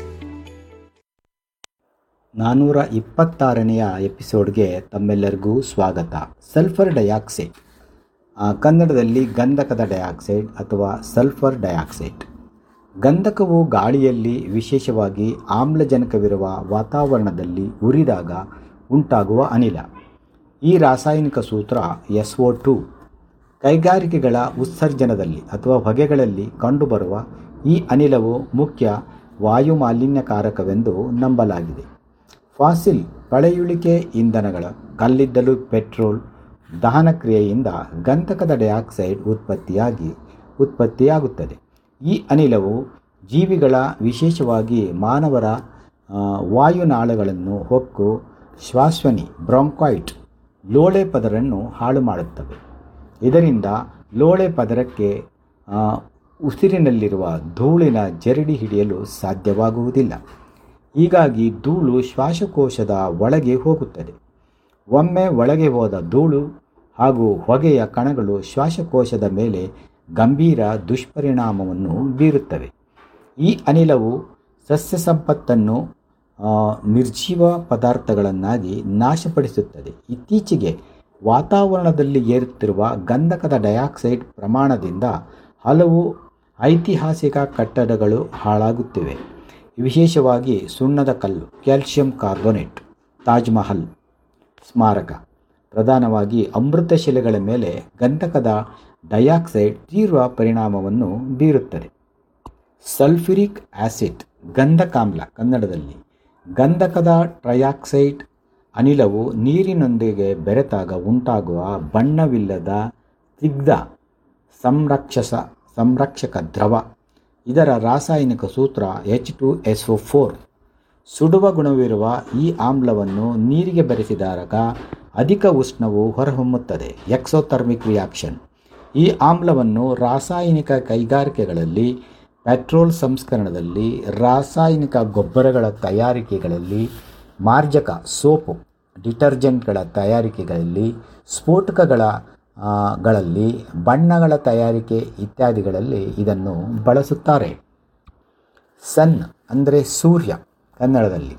ನಾನ್ನೂರ ಇಪ್ಪತ್ತಾರನೆಯ ಎಪಿಸೋಡ್ಗೆ ತಮ್ಮೆಲ್ಲರಿಗೂ ಸ್ವಾಗತ ಸಲ್ಫರ್ ಡೈಆಕ್ಸೈಡ್ ಆ, ಕನ್ನಡದಲ್ಲಿ ಗಂಧಕದ ಡೈಆಕ್ಸೈಡ್ ಅಥವಾ ಸಲ್ಫರ್ ಡೈಆಕ್ಸೈಡ್ ಗಂಧಕವು ಗಾಳಿಯಲ್ಲಿ ವಿಶೇಷವಾಗಿ ಆಮ್ಲಜನಕವಿರುವ ವಾತಾವರಣದಲ್ಲಿ ಉರಿದಾಗ ಉಂಟಾಗುವ ಅನಿಲ ಈ ರಾಸಾಯನಿಕ ಸೂತ್ರ ಎಸ್ ಒ ಟು ಕೈಗಾರಿಕೆಗಳ ಉತ್ಸರ್ಜನದಲ್ಲಿ ಅಥವಾ ಹೊಗೆಗಳಲ್ಲಿ ಕಂಡುಬರುವ ಈ ಅನಿಲವು ಮುಖ್ಯ ವಾಯುಮಾಲಿನ್ಯಕಾರಕವೆಂದು ನಂಬಲಾಗಿದೆ ಫಾಸಿಲ್ ಪಳೆಯುಳಿಕೆ ಇಂಧನಗಳ ಕಲ್ಲಿದ್ದಲು ಪೆಟ್ರೋಲ್ ದಹನ ಕ್ರಿಯೆಯಿಂದ ಗಂಧಕದ ಡೈಆಕ್ಸೈಡ್ ಉತ್ಪತ್ತಿಯಾಗಿ ಉತ್ಪತ್ತಿಯಾಗುತ್ತದೆ ಈ ಅನಿಲವು ಜೀವಿಗಳ ವಿಶೇಷವಾಗಿ ಮಾನವರ ಆ, ವಾಯುನಾಳಗಳನ್ನು ಹೊಕ್ಕು ಶ್ವಾಸನಿ ಬ್ರಾಂಕಾಯ್ಟ್ ಲೋಳೆ ಪದರನ್ನು ಹಾಳು ಮಾಡುತ್ತವೆ ಇದರಿಂದ ಲೋಳೆ ಪದರಕ್ಕೆ ಆ, ಉಸಿರಿನಲ್ಲಿರುವ ಧೂಳಿನ ಜರಡಿ ಹಿಡಿಯಲು ಸಾಧ್ಯವಾಗುವುದಿಲ್ಲ ಹೀಗಾಗಿ ಧೂಳು ಶ್ವಾಸಕೋಶದ ಒಳಗೆ ಹೋಗುತ್ತದೆ ಒಮ್ಮೆ ಒಳಗೆ ಹೋದ ಧೂಳು ಹಾಗೂ ಹೊಗೆಯ ಕಣಗಳು ಶ್ವಾಸಕೋಶದ ಮೇಲೆ ಗಂಭೀರ ದುಷ್ಪರಿಣಾಮವನ್ನು ಬೀರುತ್ತವೆ ಈ ಅನಿಲವು ಸಸ್ಯ ಸಂಪತ್ತನ್ನು ಆ, ನಿರ್ಜೀವ ಪದಾರ್ಥಗಳನ್ನಾಗಿ ನಾಶಪಡಿಸುತ್ತದೆ ಇತ್ತೀಚೆಗೆ ವಾತಾವರಣದಲ್ಲಿ ಏರುತ್ತಿರುವ ಗಂಧಕದ ಡೈಆಕ್ಸೈಡ್ ಪ್ರಮಾಣದಿಂದ ಹಲವು ಐತಿಹಾಸಿಕ ಕಟ್ಟಡಗಳು ಹಾಳಾಗುತ್ತಿವೆ ವಿಶೇಷವಾಗಿ ಸುಣ್ಣದ ಕಲ್ಲು ಕ್ಯಾಲ್ಸಿಯಂ ಕಾರ್ಬೋನೇಟ್ ತಾಜ್ ಮಹಲ್ ಸ್ಮಾರಕ ಪ್ರಧಾನವಾಗಿ ಅಮೃತ ಶಿಲೆಗಳ ಮೇಲೆ ಗಂಧಕದ ಡೈಆಕ್ಸೈಡ್ ತೀವ್ರ ಪರಿಣಾಮವನ್ನು ಬೀರುತ್ತದೆ ಸಲ್ಫ್ಯೂರಿಕ್ ಆಸಿಡ್ ಗಂಧಕಾಮ್ಲ ಕನ್ನಡದಲ್ಲಿ ಗಂಧಕದ ಟ್ರಯಾಕ್ಸೈಡ್ ಅನಿಲವು ನೀರಿನೊಂದಿಗೆ ಬೆರೆತಾಗ ಉಂಟಾಗುವ ಬಣ್ಣವಿಲ್ಲದ ಸ್ನಿಗ್ಧ ಸಂರಕ್ಷಸ ಸಂರಕ್ಷಕ ದ್ರವ ಇದರ ರಾಸಾಯನಿಕ ಸೂತ್ರ H two S O four ಸುಡುವ ಗುಣವಿರುವ ಈ ಆಮ್ಲವನ್ನು ನೀರಿಗೆ ಬೆರೆಸಿದಾಗ ಅಧಿಕ ಉಷ್ಣವು ಹೊರಹೊಮ್ಮುತ್ತದೆ ಎಕ್ಸೋಥರ್ಮಿಕ್ ರಿಯಾಕ್ಷನ್ ಈ ಆಮ್ಲವನ್ನು ರಾಸಾಯನಿಕ ಕೈಗಾರಿಕೆಗಳಲ್ಲಿ ಪೆಟ್ರೋಲ್ ಸಂಸ್ಕರಣದಲ್ಲಿ ರಾಸಾಯನಿಕ ಗೊಬ್ಬರಗಳ ತಯಾರಿಕೆಗಳಲ್ಲಿ ಮಾರ್ಜಕ ಸೋಪು ಡಿಟರ್ಜೆಂಟ್ಗಳ ತಯಾರಿಕೆಗಳಲ್ಲಿ ಸ್ಫೋಟಕಗಳ ಆ, ಗಳಲ್ಲಿ ಬಣ್ಣಗಳ ತಯಾರಿಕೆ ಇತ್ಯಾದಿಗಳಲ್ಲಿ ಇದನ್ನು ಬಳಸುತ್ತಾರೆ ಸನ್ ಅಂದರೆ ಸೂರ್ಯ ಕನ್ನಡದಲ್ಲಿ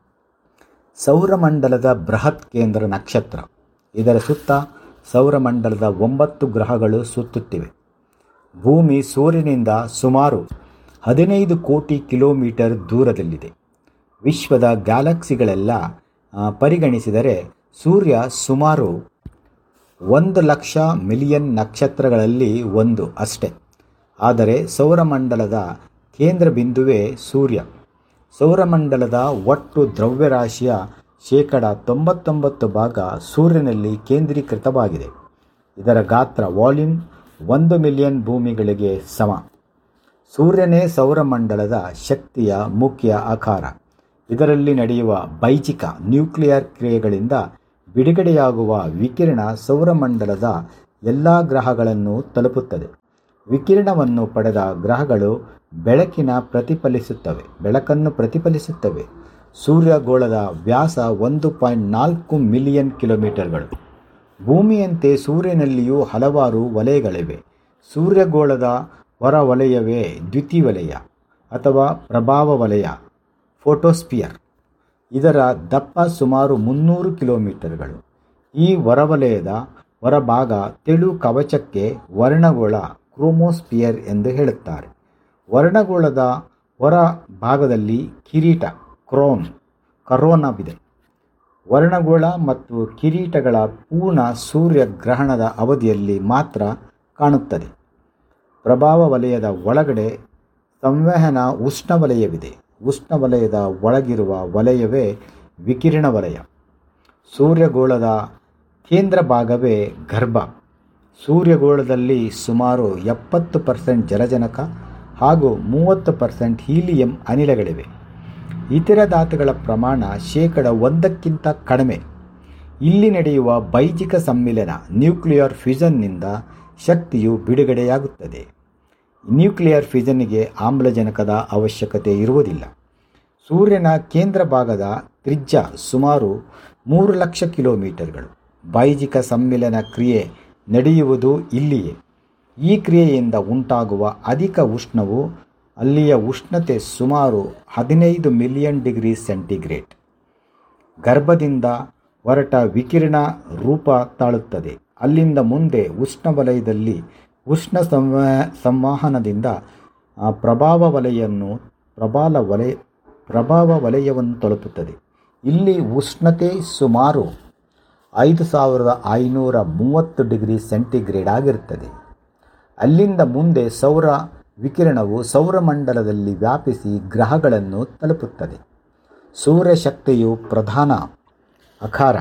ಸೌರಮಂಡಲದ ಬೃಹತ್ ಕೇಂದ್ರ ನಕ್ಷತ್ರ ಇದರ ಸುತ್ತ ಸೌರಮಂಡಲದ ಒಂಬತ್ತು ಗ್ರಹಗಳು ಸುತ್ತುತ್ತಿವೆ ಭೂಮಿ ಸೂರ್ಯನಿಂದ ಸುಮಾರು ಹದಿನೈದು ಕೋಟಿ ಕಿಲೋಮೀಟರ್ ದೂರದಲ್ಲಿದೆ ವಿಶ್ವದ ಗ್ಯಾಲಕ್ಸಿಗಳೆಲ್ಲ ಆ, ಪರಿಗಣಿಸಿದರೆ ಸೂರ್ಯ ಸುಮಾರು ಒಂದು ಲಕ್ಷ ಮಿಲಿಯನ್ ನಕ್ಷತ್ರಗಳಲ್ಲಿ ಒಂದು ಅಷ್ಟೆ ಆದರೆ ಸೌರಮಂಡಲದ ಕೇಂದ್ರ ಬಿಂದುವೇ ಸೂರ್ಯ ಸೌರಮಂಡಲದ ಒಟ್ಟು ದ್ರವ್ಯರಾಶಿಯ ಶೇಕಡ ತೊಂಬತ್ತೊಂಬತ್ತು ಭಾಗ ಸೂರ್ಯನಲ್ಲಿ ಕೇಂದ್ರೀಕೃತವಾಗಿದೆ ಇದರ ಗಾತ್ರ ವಾಲ್ಯೂಮ್ ಒಂದು ಮಿಲಿಯನ್ ಭೂಮಿಗಳಿಗೆ ಸಮ ಸೂರ್ಯನೇ ಸೌರಮಂಡಲದ ಶಕ್ತಿಯ ಮುಖ್ಯ ಆಕಾರ ಇದರಲ್ಲಿ ನಡೆಯುವ ಬೈಜಿಕ ನ್ಯೂಕ್ಲಿಯರ್ ಕ್ರಿಯೆಗಳಿಂದ ಬಿಡುಗಡೆಯಾಗುವ ವಿಕಿರಣ ಸೌರಮಂಡಲದ ಎಲ್ಲ ಗ್ರಹಗಳನ್ನು ತಲುಪುತ್ತದೆ ವಿಕಿರಣವನ್ನು ಪಡೆದ ಗ್ರಹಗಳು ಬೆಳಕಿನ ಪ್ರತಿಫಲಿಸುತ್ತವೆ ಬೆಳಕನ್ನು ಪ್ರತಿಫಲಿಸುತ್ತವೆ ಸೂರ್ಯಗೋಳದ ವ್ಯಾಸ ಒಂದು ಪಾಯಿಂಟ್ ನಾಲ್ಕು ಮಿಲಿಯನ್ ಕಿಲೋಮೀಟರ್ಗಳು ಭೂಮಿಯಂತೆ ಸೂರ್ಯನಲ್ಲಿಯೂ ಹಲವಾರು ವಲಯಗಳಿವೆ ಸೂರ್ಯಗೋಳದ ಹೊರ ವಲಯವೇ ದ್ಯುತಿವಲಯ ಅಥವಾ ಪ್ರಭಾವ ವಲಯ ಫೋಟೋಸ್ಪಿಯರ್ ಇದರ ದಪ್ಪ ಸುಮಾರು ಮುನ್ನೂರು ಕಿಲೋಮೀಟರ್ಗಳು ಈ ಹೊರವಲಯದ ಹೊರಭಾಗ ತೆಳು ಕವಚಕ್ಕೆ ವರ್ಣಗೋಳ ಕ್ರೋಮೋಸ್ಪಿಯರ್ ಎಂದು ಹೇಳುತ್ತಾರೆ ವರ್ಣಗೋಳದ ಹೊರ ಭಾಗದಲ್ಲಿ ಕಿರೀಟ ಕ್ರೋನ್ ಕರೋನವಿದೆ ವರ್ಣಗೋಳ ಮತ್ತು ಕಿರೀಟಗಳ ಪೂರ್ಣ ಸೂರ್ಯಗ್ರಹಣದ ಅವಧಿಯಲ್ಲಿ ಮಾತ್ರ ಕಾಣುತ್ತದೆ ಪ್ರಭಾವ ವಲಯದ ಒಳಗಡೆ ಸಂವಹನ ಉಷ್ಣವಲಯವಿದೆ ಉಷ್ಣವಲಯದ ಒಳಗಿರುವ ವಲಯವೇ ವಿಕಿರಣ ವಲಯ ಸೂರ್ಯಗೋಳದ ಕೇಂದ್ರ ಭಾಗವೇ ಗರ್ಭ ಸೂರ್ಯಗೋಳದಲ್ಲಿ ಸುಮಾರು ಎಪ್ಪತ್ತು ಪರ್ಸೆಂಟ್ ಜಲಜನಕ ಹಾಗೂ ಮೂವತ್ತು ಪರ್ಸೆಂಟ್ ಹೀಲಿಯಂ ಅನಿಲಗಳಿವೆ ಇತರ ಧಾತುಗಳ ಪ್ರಮಾಣ ಶೇಕಡ ಒಂದಕ್ಕಿಂತ ಕಡಿಮೆ ಇಲ್ಲಿ ನಡೆಯುವ ಬೈಜಿಕ ಸಮ್ಮಿಲನ ನ್ಯೂಕ್ಲಿಯರ್ ಫ್ಯೂಷನ್ನಿಂದ ಶಕ್ತಿಯು ಬಿಡುಗಡೆಯಾಗುತ್ತದೆ ನ್ಯೂಕ್ಲಿಯರ್ ಫ್ಯೂಷನ್ನಿಗೆ ಆಮ್ಲಜನಕದ ಅವಶ್ಯಕತೆ ಇರುವುದಿಲ್ಲ ಸೂರ್ಯನ ಕೇಂದ್ರ ಭಾಗದ ತ್ರಿಜ್ಯ ಸುಮಾರು ಮೂರು ಲಕ್ಷ ಕಿಲೋಮೀಟರ್ಗಳು ಬೈಜಿಕ ಸಮ್ಮಿಲನ ಕ್ರಿಯೆ ನಡೆಯುವುದು ಇಲ್ಲಿಯೇ ಈ ಕ್ರಿಯೆಯಿಂದ ಉಂಟಾಗುವ ಅಧಿಕ ಉಷ್ಣವು ಅಲ್ಲಿಯ ಉಷ್ಣತೆ ಸುಮಾರು ಹದಿನೈದು ಮಿಲಿಯನ್ ಡಿಗ್ರಿ ಸೆಂಟಿಗ್ರೇಡ್ ಗರ್ಭದಿಂದ ಹೊರಟ ವಿಕಿರಣ ರೂಪ ತಾಳುತ್ತದೆ ಅಲ್ಲಿಂದ ಮುಂದೆ ಉಷ್ಣವಲಯದಲ್ಲಿ ಉಷ್ಣ ಸಂವ ಸಂವಹನದಿಂದ ಆ ಪ್ರಭಾವ ವಲಯನ್ನು ಪ್ರಬಲ ವಲಯ ಪ್ರಭಾವ ವಲಯವನ್ನು ತಲುಪುತ್ತದೆ ಇಲ್ಲಿ ಉಷ್ಣತೆ ಸುಮಾರು ಐದು ಸಾವಿರದ ಐನೂರ ಮೂವತ್ತು ಡಿಗ್ರಿ ಸೆಂಟಿಗ್ರೇಡ್ ಆಗಿರುತ್ತದೆ ಅಲ್ಲಿಂದ ಮುಂದೆ ಸೌರ ವಿಕಿರಣವು ಸೌರಮಂಡಲದಲ್ಲಿ ವ್ಯಾಪಿಸಿ ಗ್ರಹಗಳನ್ನು ತಲುಪುತ್ತದೆ ಸೂರ್ಯಶಕ್ತಿಯು ಪ್ರಧಾನ ಅಖಾರ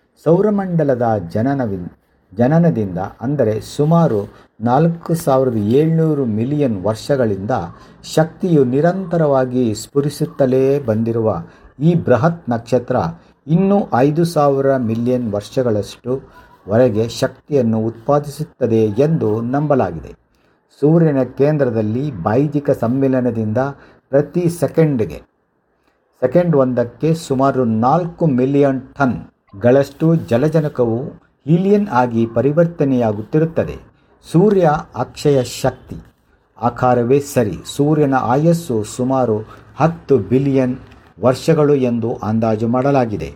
ಸೌರಮಂಡಲದ ಜನನವಿ ಜನನದಿಂದ ಅಂದರೆ ಸುಮಾರು ನಾಲ್ಕು ಸಾವಿರದ ಏಳ್ನೂರು ಮಿಲಿಯನ್ ವರ್ಷಗಳಿಂದ ಶಕ್ತಿಯು ನಿರಂತರವಾಗಿ ಸ್ಫುರಿಸುತ್ತಲೇ ಬಂದಿರುವ ಈ ಬೃಹತ್ ನಕ್ಷತ್ರ ಇನ್ನೂ ಐದು ಸಾವಿರ ಮಿಲಿಯನ್ ವರ್ಷಗಳಷ್ಟು ವರೆಗೆ ಶಕ್ತಿಯನ್ನು ಉತ್ಪಾದಿಸುತ್ತದೆ ಎಂದು ನಂಬಲಾಗಿದೆ ಸೂರ್ಯನ ಕೇಂದ್ರದಲ್ಲಿ ಬೈಜಿಕ ಸಮ್ಮಿಲನದಿಂದ ಪ್ರತಿ ಸೆಕೆಂಡ್ಗೆ ಸೆಕೆಂಡ್ ಒಂದಕ್ಕೆ ಸುಮಾರು ನಾಲ್ಕು ಮಿಲಿಯನ್ ಟನ್ಗಳಷ್ಟು ಜಲಜನಕವು ಹೀಲಿಯನ್ ಆಗಿ ಪರಿವರ್ತನೆಯಾಗುತ್ತಿರುತ್ತದೆ ಸೂರ್ಯ ಅಕ್ಷಯ ಶಕ್ತಿ ಆಕಾರವೇ ಸರಿ ಸೂರ್ಯನ ಆಯಸ್ಸು ಸುಮಾರು ಹತ್ತು ಬಿಲಿಯನ್ ವರ್ಷಗಳು ಎಂದು ಅಂದಾಜು ಮಾಡಲಾಗಿದೆ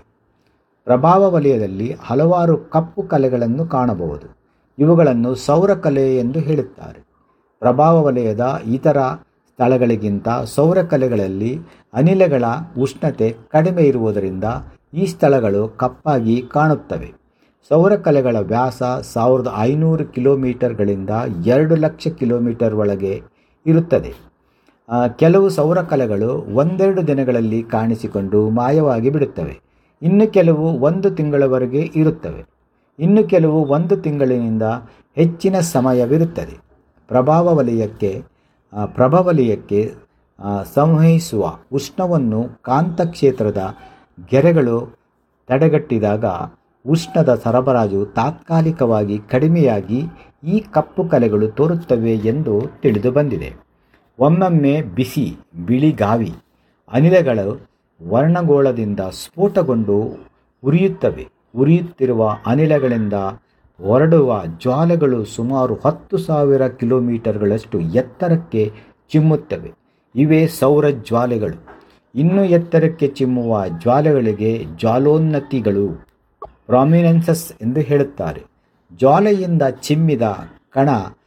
ಪ್ರಭಾವ ವಲಯದಲ್ಲಿ ಹಲವಾರು ಕಪ್ಪು ಕಲೆಗಳನ್ನು ಕಾಣಬಹುದು ಇವುಗಳನ್ನು ಸೌರಕಲೆ ಎಂದು ಹೇಳುತ್ತಾರೆ ಪ್ರಭಾವ ವಲಯದ ಇತರ ಸ್ಥಳಗಳಿಗಿಂತ ಸೌರಕಲೆಗಳಲ್ಲಿ ಅನಿಲಗಳ ಉಷ್ಣತೆ ಕಡಿಮೆ ಇರುವುದರಿಂದ ಈ ಸ್ಥಳಗಳು ಕಪ್ಪಾಗಿ ಕಾಣುತ್ತವೆ ಸೌರಕಲೆಗಳ ವ್ಯಾಸ ಸಾವಿರದ ಐನೂರು ಕಿಲೋಮೀಟರ್ಗಳಿಂದ ಎರಡು ಲಕ್ಷ ಕಿಲೋಮೀಟರ್ ಒಳಗೆ ಇರುತ್ತದೆ ಆ, ಕೆಲವು ಸೌರಕಲೆಗಳು ಒಂದೆರಡು ದಿನಗಳಲ್ಲಿ ಕಾಣಿಸಿಕೊಂಡು ಮಾಯವಾಗಿ ಬಿಡುತ್ತವೆ ಇನ್ನು ಕೆಲವು ಒಂದು ತಿಂಗಳವರೆಗೆ ಇರುತ್ತವೆ ಇನ್ನು ಕೆಲವು ಒಂದು ತಿಂಗಳಿನಿಂದ ಹೆಚ್ಚಿನ ಸಮಯವಿರುತ್ತದೆ ಪ್ರಭಾವ ವಲಯಕ್ಕೆ ಆ, ಪ್ರಭಾವಲಯಕ್ಕೆ ಆ, ಸಂವಹಿಸುವ ಉಷ್ಣವನ್ನು ಕಾಂತಕ್ಷೇತ್ರದ ಗೆರೆಗಳು ತಡೆಗಟ್ಟಿದಾಗ ಉಷ್ಣದ ಸರಬರಾಜು ತಾತ್ಕಾಲಿಕವಾಗಿ ಕಡಿಮೆಯಾಗಿ ಈ ಕಪ್ಪು ಕಲೆಗಳು ತೋರುತ್ತವೆ ಎಂದು ತಿಳಿದು ಬಂದಿದೆ ಒಮ್ಮೊಮ್ಮೆ ಬಿಸಿ ಬಿಳಿ ಗಾವಿ ಅನಿಲಗಳು ವರ್ಣಗೋಳದಿಂದ ಸ್ಫೋಟಗೊಂಡು ಉರಿಯುತ್ತವೆ ಉರಿಯುತ್ತಿರುವ ಅನಿಲಗಳಿಂದ ಹೊರಡುವ ಜ್ವಾಲೆಗಳು ಸುಮಾರು ಹತ್ತು ಸಾವಿರ ಕಿಲೋಮೀಟರ್ಗಳಷ್ಟು ಎತ್ತರಕ್ಕೆ ಚಿಮ್ಮುತ್ತವೆ ಇವೇ ಸೌರ ಜ್ವಾಲೆಗಳು ಇನ್ನೂ ಎತ್ತರಕ್ಕೆ ಚಿಮ್ಮುವ ಜ್ವಾಲೆಗಳಿಗೆ ಜ್ವಾಲೋನ್ನತಿಗಳು ಪ್ರಾಮಿನೆನ್ಸಸ್ ಎಂದು ಹೇಳುತ್ತಾರೆ ಜ್ವಾಲೆಯಿಂದ ಚಿಮ್ಮಿದ ಕಣ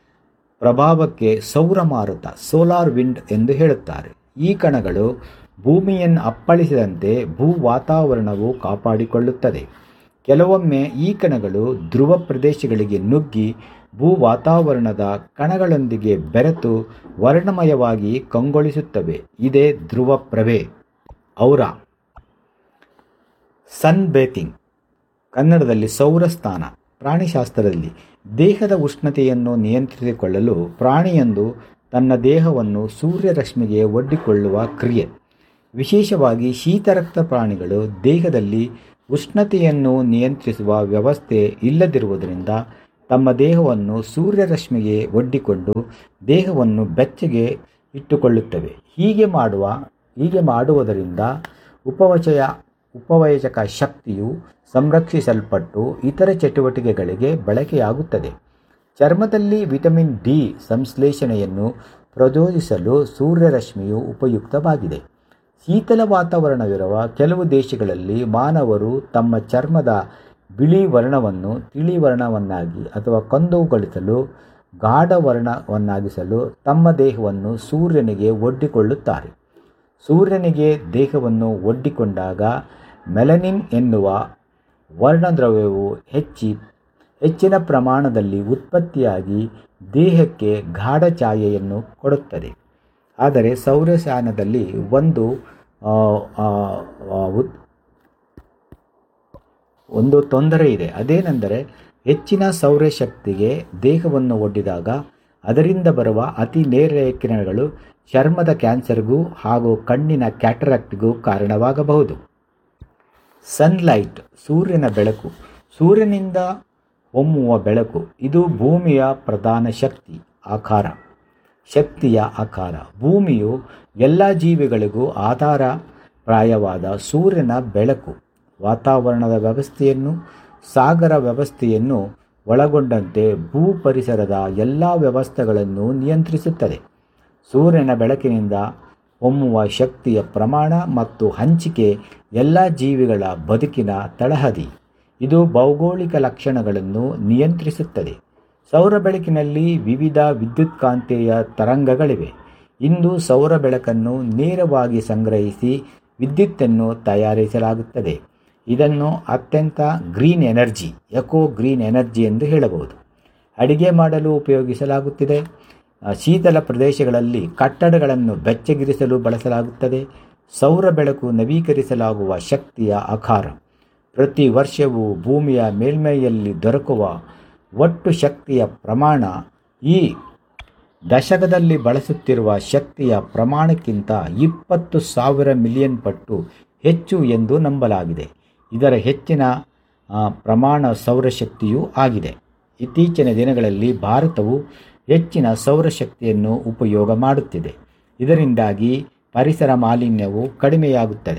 ಪ್ರಭಾವಕ್ಕೆ ಸೌರಮಾರುತ ಸೋಲಾರ್ ವಿಂಡ್ ಎಂದು ಹೇಳುತ್ತಾರೆ ಈ ಕಣಗಳು ಭೂಮಿಯನ್ನು ಅಪ್ಪಳಿಸಿದಂತೆ ಭೂ ವಾತಾವರಣವು ಕಾಪಾಡಿಕೊಳ್ಳುತ್ತದೆ ಕೆಲವೊಮ್ಮೆ ಈ ಕಣಗಳು ಧ್ರುವ ಪ್ರದೇಶಗಳಿಗೆ ನುಗ್ಗಿ ಭೂ ವಾತಾವರಣದ ಕಣಗಳೊಂದಿಗೆ ಬೆರೆತು ವರ್ಣಮಯವಾಗಿ ಕಂಗೊಳಿಸುತ್ತವೆ ಇದೇ ಧ್ರುವ ಪ್ರಭೆ ಔರ ಸನ್ ಬೇತಿಂಗ್ ಕನ್ನಡದಲ್ಲಿ ಸೌರಸ್ಥಾನ ಪ್ರಾಣಿಶಾಸ್ತ್ರದಲ್ಲಿ ದೇಹದ ಉಷ್ಣತೆಯನ್ನು ನಿಯಂತ್ರಿಸಿಕೊಳ್ಳಲು ಪ್ರಾಣಿಯೊಂದು ತನ್ನ ದೇಹವನ್ನು ಸೂರ್ಯರಶ್ಮಿಗೆ ಒಡ್ಡಿಕೊಳ್ಳುವ ಕ್ರಿಯೆ ವಿಶೇಷವಾಗಿ ಶೀತರಕ್ತ ಪ್ರಾಣಿಗಳು ದೇಹದಲ್ಲಿ ಉಷ್ಣತೆಯನ್ನು ನಿಯಂತ್ರಿಸುವ ವ್ಯವಸ್ಥೆ ಇಲ್ಲದಿರುವುದರಿಂದ ತಮ್ಮ ದೇಹವನ್ನು ಸೂರ್ಯರಶ್ಮಿಗೆ ಒಡ್ಡಿಕೊಂಡು ದೇಹವನ್ನು ಬೆಚ್ಚಗೆ ಇಟ್ಟುಕೊಳ್ಳುತ್ತವೆ ಹೀಗೆ ಮಾಡುವ ಹೀಗೆ ಮಾಡುವುದರಿಂದ ಉಪವಚಯ ಉಪವಯಚಕ ಶಕ್ತಿಯು ಸಂರಕ್ಷಿಸಲ್ಪಟ್ಟು ಇತರ ಚಟುವಟಿಕೆಗಳಿಗೆ ಬಳಕೆಯಾಗುತ್ತದೆ ಚರ್ಮದಲ್ಲಿ ವಿಟಮಿನ್ ಡಿ ಸಂಶ್ಲೇಷಣೆಯನ್ನು ಪ್ರಚೋದಿಸಲು ಸೂರ್ಯರಶ್ಮಿಯು ಉಪಯುಕ್ತವಾಗಿದೆ ಶೀತಲ ವಾತಾವರಣವಿರುವ ಕೆಲವು ದೇಶಗಳಲ್ಲಿ ಮಾನವರು ತಮ್ಮ ಚರ್ಮದ ಬಿಳಿ ವರ್ಣವನ್ನು ತಿಳಿ ವರ್ಣವನ್ನಾಗಿ ಅಥವಾ ಕಂದುಗೊಳಿಸಲು ಗಾಢ ವರ್ಣವನ್ನಾಗಿಸಲು ತಮ್ಮ ದೇಹವನ್ನು ಸೂರ್ಯನಿಗೆ ಒಡ್ಡಿಕೊಳ್ಳುತ್ತಾರೆ ಸೂರ್ಯನಿಗೆ ದೇಹವನ್ನು ಒಡ್ಡಿಕೊಂಡಾಗ ಮೆಲನಿನ್ ಎನ್ನುವ ವರ್ಣದ್ರವ್ಯವು ಹೆಚ್ಚಿ ಹೆಚ್ಚಿನ ಪ್ರಮಾಣದಲ್ಲಿ ಉತ್ಪತ್ತಿಯಾಗಿ ದೇಹಕ್ಕೆ ಗಾಢ ಛಾಯೆಯನ್ನು ಕೊಡುತ್ತದೆ ಆದರೆ ಸೌರಯಾನದಲ್ಲಿ ಒಂದು ಆ, ಆ, ಆ, ಉತ್- ಒಂದು ತೊಂದರೆ ಇದೆ ಅದೇನೆಂದರೆ ಹೆಚ್ಚಿನ ಸೌರಶಕ್ತಿಗೆ ದೇಹವನ್ನು ಒಡ್ಡಿದಾಗ ಅದರಿಂದ ಬರುವ ಅತಿ ನೇರ ಕಿರಣಗಳು ಚರ್ಮದ ಕ್ಯಾನ್ಸರ್ಗೂ ಹಾಗೂ ಕಣ್ಣಿನ ಕ್ಯಾಟರಾಕ್ಟ್ಗೂ ಕಾರಣವಾಗಬಹುದು ಸನ್ಲೈಟ್ ಸೂರ್ಯನ ಬೆಳಕು ಸೂರ್ಯನಿಂದ ಹೊಮ್ಮುವ ಬೆಳಕು ಇದು ಭೂಮಿಯ ಪ್ರಧಾನ ಶಕ್ತಿ ಆಕಾರ ಶಕ್ತಿಯ ಆಕಾರ ಭೂಮಿಯು ಎಲ್ಲ ಜೀವಿಗಳಿಗೂ ಆಧಾರ ಪ್ರಾಯವಾದ ಸೂರ್ಯನ ಬೆಳಕು ವಾತಾವರಣದ ವ್ಯವಸ್ಥೆಯನ್ನು ಸಾಗರ ವ್ಯವಸ್ಥೆಯನ್ನು ಒಳಗೊಂಡಂತೆ ಭೂ ಪರಿಸರದ ಎಲ್ಲ ವ್ಯವಸ್ಥೆಗಳನ್ನು ನಿಯಂತ್ರಿಸುತ್ತದೆ ಸೂರ್ಯನ ಬೆಳಕಿನಿಂದ ಹೊಮ್ಮುವ ಶಕ್ತಿಯ ಪ್ರಮಾಣ ಮತ್ತು ಹಂಚಿಕೆ ಎಲ್ಲ ಜೀವಿಗಳ ಬದುಕಿನ ತಳಹದಿ ಇದು ಭೌಗೋಳಿಕ ಲಕ್ಷಣಗಳನ್ನು ನಿಯಂತ್ರಿಸುತ್ತದೆ ಸೌರ ಬೆಳಕಿನಲ್ಲಿ ವಿವಿಧ ವಿದ್ಯುತ್ಕಾಂತೀಯ ತರಂಗಗಳಿವೆ ಇಂದು ಸೌರ ಬೆಳಕನ್ನು ನೇರವಾಗಿ ಸಂಗ್ರಹಿಸಿ ವಿದ್ಯುತ್ತನ್ನು ತಯಾರಿಸಲಾಗುತ್ತದೆ ಇದನ್ನು ಅತ್ಯಂತ green energy eco green energy ಎಂದು ಹೇಳಬಹುದು ಅಡಿಗೆ ಮಾಡಲು ಉಪಯೋಗಿಸಲಾಗುತ್ತಿದೆ ಆ, ಶೀತಲ ಪ್ರದೇಶಗಳಲ್ಲಿ ಕಟ್ಟಡಗಳನ್ನು ಬೆಚ್ಚಗಿರಿಸಲು ಬಳಸಲಾಗುತ್ತದೆ ಸೌರ ಬೆಳಕು ನವೀಕರಿಸಲಾಗುವ ಶಕ್ತಿಯ ಆಕಾರ ಪ್ರತಿ ವರ್ಷವೂ ಭೂಮಿಯ ಮೇಲ್ಮೈಯಲ್ಲಿ ದೊರಕುವ ಒಟ್ಟು ಶಕ್ತಿಯ ಪ್ರಮಾಣ ಈ ದಶಕದಲ್ಲಿ ಬಳಸುತ್ತಿರುವ ಶಕ್ತಿಯ ಪ್ರಮಾಣಕ್ಕಿಂತ ಇಪ್ಪತ್ತು ಸಾವಿರ ಮಿಲಿಯನ್ ಪಟ್ಟು ಹೆಚ್ಚು ಎಂದು ನಂಬಲಾಗಿದೆ ಇದರ ಹೆಚ್ಚಿನ ಆ, ಪ್ರಮಾಣ ಸೌರಶಕ್ತಿಯೂ ಆಗಿದೆ ಇತ್ತೀಚಿನ ದಿನಗಳಲ್ಲಿ ಭಾರತವು ಹೆಚ್ಚಿನ ಸೌರಶಕ್ತಿಯನ್ನು ಉಪಯೋಗ ಮಾಡುತ್ತಿದೆ ಇದರಿಂದಾಗಿ ಪರಿಸರ ಮಾಲಿನ್ಯವು ಕಡಿಮೆಯಾಗುತ್ತದೆ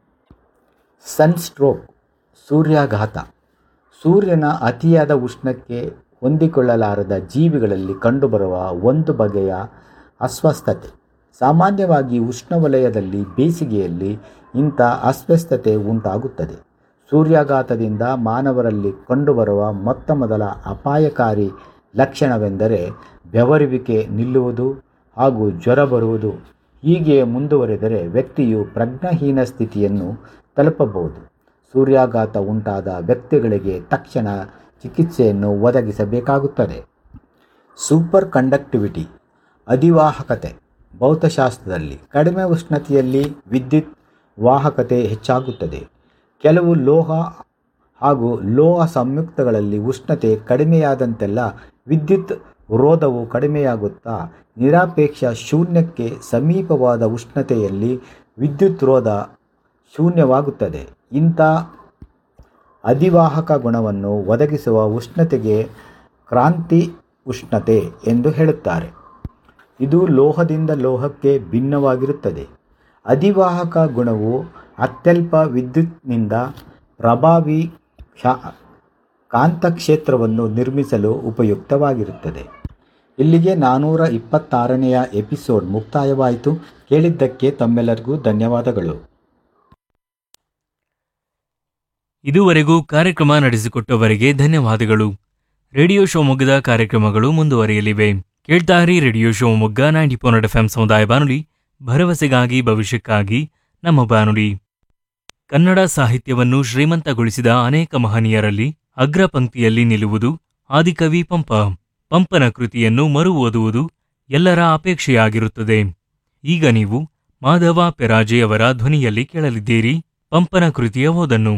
ಸನ್ಸ್ಟ್ರೋಕ್ ಸೂರ್ಯಾಘಾತ ಸೂರ್ಯನ ಅತಿಯಾದ ಉಷ್ಣಕ್ಕೆ ಹೊಂದಿಕೊಳ್ಳಲಾರದ ಜೀವಿಗಳಲ್ಲಿ ಕಂಡುಬರುವ ಒಂದು ಬಗೆಯ ಅಸ್ವಸ್ಥತೆ ಸಾಮಾನ್ಯವಾಗಿ ಉಷ್ಣವಲಯದಲ್ಲಿ ಬೇಸಿಗೆಯಲ್ಲಿ ಇಂಥ ಅಸ್ವಸ್ಥತೆ ಉಂಟಾಗುತ್ತದೆ ಸೂರ್ಯಾಘಾತದಿಂದ ಮಾನವರಲ್ಲಿ ಕಂಡುಬರುವ ಮೊತ್ತ ಮೊದಲ ಅಪಾಯಕಾರಿ ಲಕ್ಷಣವೆಂದರೆ ಬೆವರುವಿಕೆ ನಿಲ್ಲುವುದು ಹಾಗೂ ಜ್ವರ ಬರುವುದು ಹೀಗೆ ಮುಂದುವರೆದರೆ ವ್ಯಕ್ತಿಯು ಪ್ರಜ್ಞಾಹೀನ ಸ್ಥಿತಿಯನ್ನು ತಲುಪಬಹುದು ಸೂರ್ಯಾಘಾತ ಉಂಟಾದ ವ್ಯಕ್ತಿಗಳಿಗೆ ತಕ್ಷಣ ಚಿಕಿತ್ಸೆಯನ್ನು ಒದಗಿಸಬೇಕಾಗುತ್ತದೆ ಸೂಪರ್ ಕಂಡಕ್ಟಿವಿಟಿ ಅಧಿವಾಹಕತೆ ಭೌತಶಾಸ್ತ್ರದಲ್ಲಿ ಕಡಿಮೆ ಉಷ್ಣತೆಯಲ್ಲಿ ವಿದ್ಯುತ್ ವಾಹಕತೆ ಹೆಚ್ಚಾಗುತ್ತದೆ ಕೆಲವು ಲೋಹ ಹಾಗೂ ಲೋಹ ಸಂಯುಕ್ತಗಳಲ್ಲಿ ಉಷ್ಣತೆ ಕಡಿಮೆಯಾದಂತೆಲ್ಲ ವಿದ್ಯುತ್ ರೋಧವು ಕಡಿಮೆಯಾಗುತ್ತಾ ನಿರಾಪೇಕ್ಷ ಶೂನ್ಯಕ್ಕೆ ಸಮೀಪವಾದ ಉಷ್ಣತೆಯಲ್ಲಿ ವಿದ್ಯುತ್ ರೋಧ ಶೂನ್ಯವಾಗುತ್ತದೆ ಇಂಥ ಅಧಿವಾಹಕ ಗುಣವನ್ನು ಒದಗಿಸುವ ಉಷ್ಣತೆಗೆ ಕ್ರಾಂತಿ ಉಷ್ಣತೆ ಎಂದು ಹೇಳುತ್ತಾರೆ ಇದು ಲೋಹದಿಂದ ಲೋಹಕ್ಕೆ ಭಿನ್ನವಾಗಿರುತ್ತದೆ ಅಧಿವಾಹಕ ಗುಣವು ಅತ್ಯಲ್ಪ ವಿದ್ಯುತ್ನಿಂದ ಪ್ರಭಾವಿ ಶಾ ಕಾಂತಕ್ಷೇತ್ರವನ್ನು ನಿರ್ಮಿಸಲು ಉಪಯುಕ್ತವಾಗಿರುತ್ತದೆ ಇಲ್ಲಿಗೆ ನಾನ್ನೂರ ಇಪ್ಪತ್ತಾರನೆಯ ಎಪಿಸೋಡ್ ಮುಕ್ತಾಯವಾಯಿತು ಕೇಳಿದ್ದಕ್ಕೆ ತಮ್ಮೆಲ್ಲರಿಗೂ ಧನ್ಯವಾದಗಳು ಇದುವರೆಗೂ ಕಾರ್ಯಕ್ರಮ ನಡೆಸಿಕೊಟ್ಟವರಿಗೆ ಧನ್ಯವಾದಗಳು ರೇಡಿಯೋ ಶಿವಮೊಗ್ಗದ ಕಾರ್ಯಕ್ರಮಗಳು ಮುಂದುವರಿಯಲಿವೆ ಕೇಳ್ತಾರಿ radio Shivamogga ninety point F ಸಮುದಾಯ ಬಾನುಲಿ ಭರವಸೆಗಾಗಿ ಭವಿಷ್ಯಕ್ಕಾಗಿ ನಮ್ಮ ಬಾನುಲಿ ಕನ್ನಡ ಸಾಹಿತ್ಯವನ್ನು ಶ್ರೀಮಂತಗೊಳಿಸಿದ ಅನೇಕ ಮಹನೀಯರಲ್ಲಿ ಅಗ್ರ ಪಂಕ್ತಿಯಲ್ಲಿ ನಿಲ್ಲುವುದು ಆದಿಕವಿ ಪಂಪ ಪಂಪನ ಕೃತಿಯನ್ನು ಮರು ಓದುವುದು ಎಲ್ಲರ ಅಪೇಕ್ಷೆಯಾಗಿರುತ್ತದೆ ಈಗ ನೀವು ಮಾಧವ ಪೆರಾಜೆಯವರ ಧ್ವನಿಯಲ್ಲಿ ಕೇಳಲಿದ್ದೀರಿ ಪಂಪನ ಕೃತಿಯ ಓದನ್ನು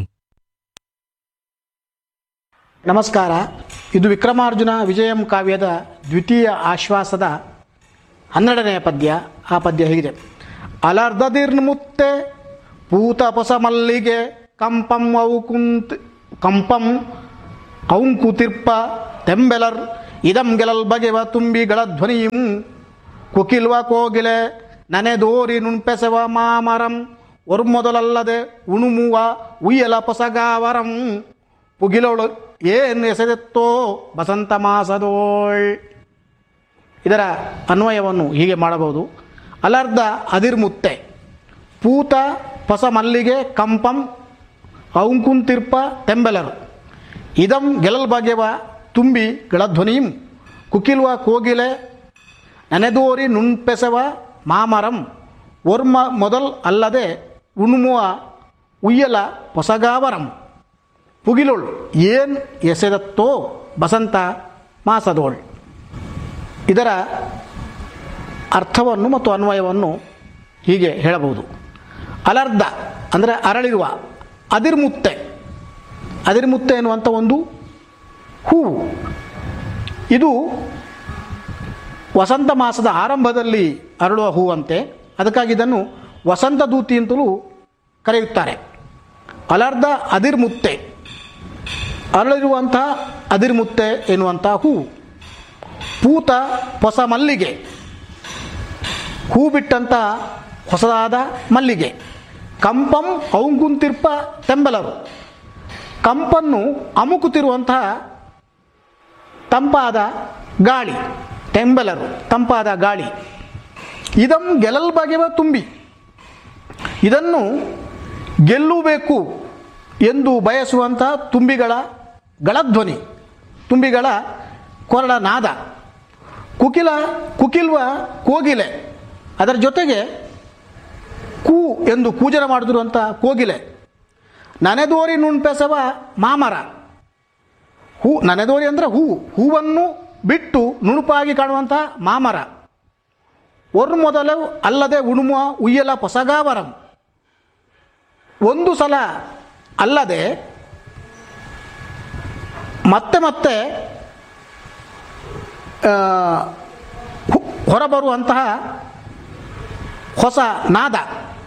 ನಮಸ್ಕಾರ ಇದು ವಿಕ್ರಮಾರ್ಜುನ ವಿಜಯಂ ಕಾವ್ಯದ ದ್ವಿತೀಯ ಆಶ್ವಾಸದ ಹನ್ನೆರಡನೆಯ ಪದ್ಯ ಆ ಪದ್ಯ ಹೀಗಿದೆ ಅಲರ್ಧದಿರ್ಮುತ್ತೆ ಪೂತ ಪೊಸ ಮಲ್ಲಿಗೆ ಕಂಪಂ ಅವು ಕುಂತ್ ಕಂಪಂ ಔಂಕು ತಿರ್ಪ ತೆಂಬೆಲರ್ ಇದಂ ಗೆಲಲ್ ಬಗೆವ ತುಂಬಿಗಳ ಧ್ವನಿಯಂ ಕುಕಿಲ್ವ ಕೋಗಿಲೆ ನನೆದೋರಿ ನುಣ್ಪೆಸವ ಮಾಮರಂ ಒರ್ಮೊದಲಲ್ಲದೆ ಉಣುಮುವ ಉಯ್ಯಲ ಪೊಸಗಾವರಂ ಪುಗಿಲೋಳು ಏನು ಎಸೆದೆತ್ತೋ ಬಸಂತ ಮಾಸದೋಳ್ ಇದರ ಅನ್ವಯವನ್ನು ಹೀಗೆ ಮಾಡಬಹುದು ಅಲರ್ಧ ಅದಿರ್ಮುತ್ತೆ ಪೂತ ಪೊಸ ಮಲ್ಲಿಗೆ ಕಂಪಂ ಔಂಕುಂತಿರ್ಪ ತೆಂಬೆಲರು ಇದಂ ಗೆಲಲ್ ಬಗೆವ ತುಂಬಿ ಗಳಧ್ವನಿಂ ಕುಕಿಲ್ವ ಕೋಗಿಲೆ ನೆನೆದೋರಿ ನುಣ್ಪೆಸವ ಮಾಮರಂ ಒರ್ಮ ಮೊದಲ್ ಅಲ್ಲದೆ ಉಣುಮುವ ಉಯ್ಯಲ ಪೊಸಗಾವರಂ ಪುಗಿಲೋಳ್ ಏನ್ ಎಸೆದತ್ತೋ ಬಸಂತ ಮಾಸದೋಳ್ ಇದರ ಅರ್ಥವನ್ನು ಮತ್ತು ಅನ್ವಯವನ್ನು ಹೀಗೆ ಹೇಳಬಹುದು ಅಲರ್ಧ ಅಂದರೆ ಅರಳಿರುವ ಅದಿರ್ಮುತ್ತೆ ಅದಿರ್ಮುತ್ತೆ ಎನ್ನುವಂಥ ಒಂದು ಹೂವು ಇದು ವಸಂತ ಮಾಸದ ಆರಂಭದಲ್ಲಿ ಅರಳುವ ಹೂವಂತೆ ಅದಕ್ಕಾಗಿ ಇದನ್ನು ವಸಂತ ದೂತಿ ಅಂತಲೂ ಕರೆಯುತ್ತಾರೆ ಅಲರ್ಧ ಅದಿರ್ಮುತ್ತೆ ಅರಳಿರುವಂತಹ ಅದಿರ್ಮುತ್ತೆ ಎನ್ನುವಂಥ ಹೂವು ಪೂತ ಹೊಸ ಮಲ್ಲಿಗೆ ಹೂ ಬಿಟ್ಟಂಥ ಹೊಸದಾದ ಮಲ್ಲಿಗೆ ಕಂಪಂ ಔಂಗುಂತಿರ್ಪ ತೆಂಬಲರು ಕಂಪನ್ನು ಅಮುಕುತ್ತಿರುವಂತಹ ತಂಪಾದ ಗಾಳಿ ಟೆಂಬಲರು ತಂಪಾದ ಗಾಳಿ ಇದಂ ಗೆಲಲ್ ಬಗೆವ ತುಂಬಿ ಇದನ್ನು ಗೆಲ್ಲಬೇಕು ಎಂದು ಬಯಸುವಂತಹ ತುಂಬಿಗಳ ಗಳಧ್ವನಿ ತುಂಬಿಗಳ ಕೊರಳ ನಾದ ಕುಕಿಲ ಕುಕಿಲ್ವ ಕೋಗಿಲೆ ಅದರ ಜೊತೆಗೆ ಕೂ ಎಂದು ಕೂಜನ ಮಾಡುತ್ತಿರುವಂಥ ಕೋಗಿಲೆ ನನೆದೋರಿ ನುಣ್ಪೆಸವ ಮಾಮರ ಹೂ ನನೆದೋರಿ ಅಂದರೆ ಹೂವು ಹೂವನ್ನು ಬಿಟ್ಟು ನುಣುಪಾಗಿ ಕಾಣುವಂಥ ಮಾಮರ ಒರ್ ಮೊದಲು ಅಲ್ಲದೆ ಉಣುಮ ಉಯ್ಯಲ ಪೊಸಗಾವರಂ ಒಂದು ಸಲ ಅಲ್ಲದೆ ಮತ್ತೆ ಮತ್ತೆ ಆ, ಹು- ಹೊರಬರುವಂತಹ ಹೊಸ ನಾದ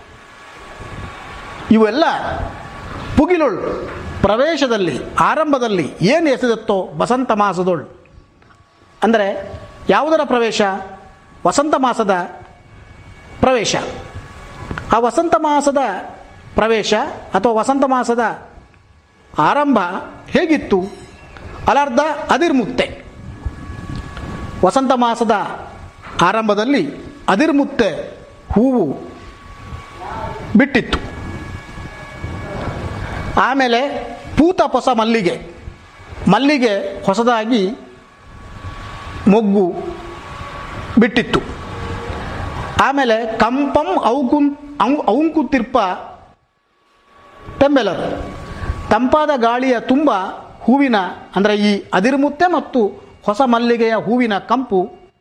ಇವೆಲ್ಲ ಪುಗಿಲುಳ್ ಪ್ರವೇಶದಲ್ಲಿ ಆರಂಭದಲ್ಲಿ ಏನು ಎಸೆದತ್ತೋ ವಸಂತ ಮಾಸದೊಳ್ ಅಂದರೆ ಯಾವುದರ ಪ್ರವೇಶ ವಸಂತ ಮಾಸದ ಪ್ರವೇಶ ಆ ವಸಂತ ಮಾಸದ ಪ್ರವೇಶ ಅಥವಾ ವಸಂತ ಮಾಸದ ಆರಂಭ ಹೇಗಿತ್ತು ಅಲರ್ಧ ಅದಿರ್ಮುತ್ತೆ ವಸಂತ ಮಾಸದ ಆರಂಭದಲ್ಲಿ ಅದಿರ್ಮುತ್ತೆ ಹೂವು ಬಿಟ್ಟಿತ್ತು ಆಮೇಲೆ ಪೂತ ಹೊಸ ಮಲ್ಲಿಗೆ ಮಲ್ಲಿಗೆ ಹೊಸದಾಗಿ ಮೊಗ್ಗು ಬಿಟ್ಟಿತ್ತು ಆಮೇಲೆ ಕಂಪಂ ಔಕುಂ ಔ- ಔಂಕುತಿರ್ಪ ಟೆಂಬೆಲರು ತಂಪಾದ ಗಾಳಿಯ ತುಂಬ ಹೂವಿನ ಅಂದರೆ ಈ ಅದಿರುಮುತ್ತೆ ಮತ್ತು ಹೊಸ ಮಲ್ಲಿಗೆಯ ಹೂವಿನ ಕಂಪು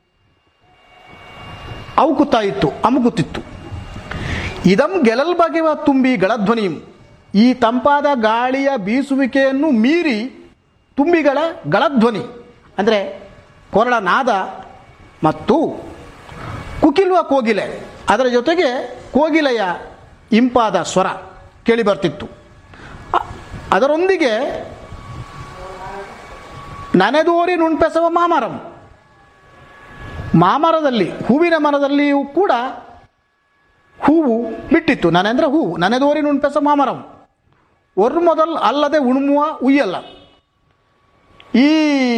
ಔಕುತ್ತಾ ಇತ್ತು ಅಮುಕುತ್ತಿತ್ತು ಇದಂ ಗೆಲಲ್ ಬಗೆವ ತುಂಬಿ ಗಳಧ್ವನಿಯಂ ಈ ತಂಪಾದ ಗಾಳಿಯ ಬೀಸುವಿಕೆಯನ್ನು ಮೀರಿ ತುಂಬಿಗಳ ಗಳಧ್ವನಿ ಅಂದರೆ ಕೊರಳ ನಾದ ಮತ್ತು ಕುಕಿಲ್ವ ಕೋಗಿಲೆ ಅದರ ಜೊತೆಗೆ ಕೋಗಿಲೆಯ ಇಂಪಾದ ಸ್ವರ ಕೇಳಿ ಬರ್ತಿತ್ತು ಅ- ಅದರೊಂದಿಗೆ ನನೆದೋರಿ ನುಣ್ಪೆಸವ ಮಾಮರಂ ಮಾಮರದಲ್ಲಿ ಹೂವಿನ ಮರದಲ್ಲಿಯೂ ಕೂಡ ಹೂವು ಬಿಟ್ಟಿತ್ತು ನನೆಂದ್ರೆ ಹೂವು ನನೆದೋರಿ ನುಣ್ಪೆಸ ಮಾಮರಂ ಒರ್ ಮೊದಲ್ ಅಲ್ಲದೆ ಉಣುಮುವ ಉಯ್ಯಲ್ಲ ಈ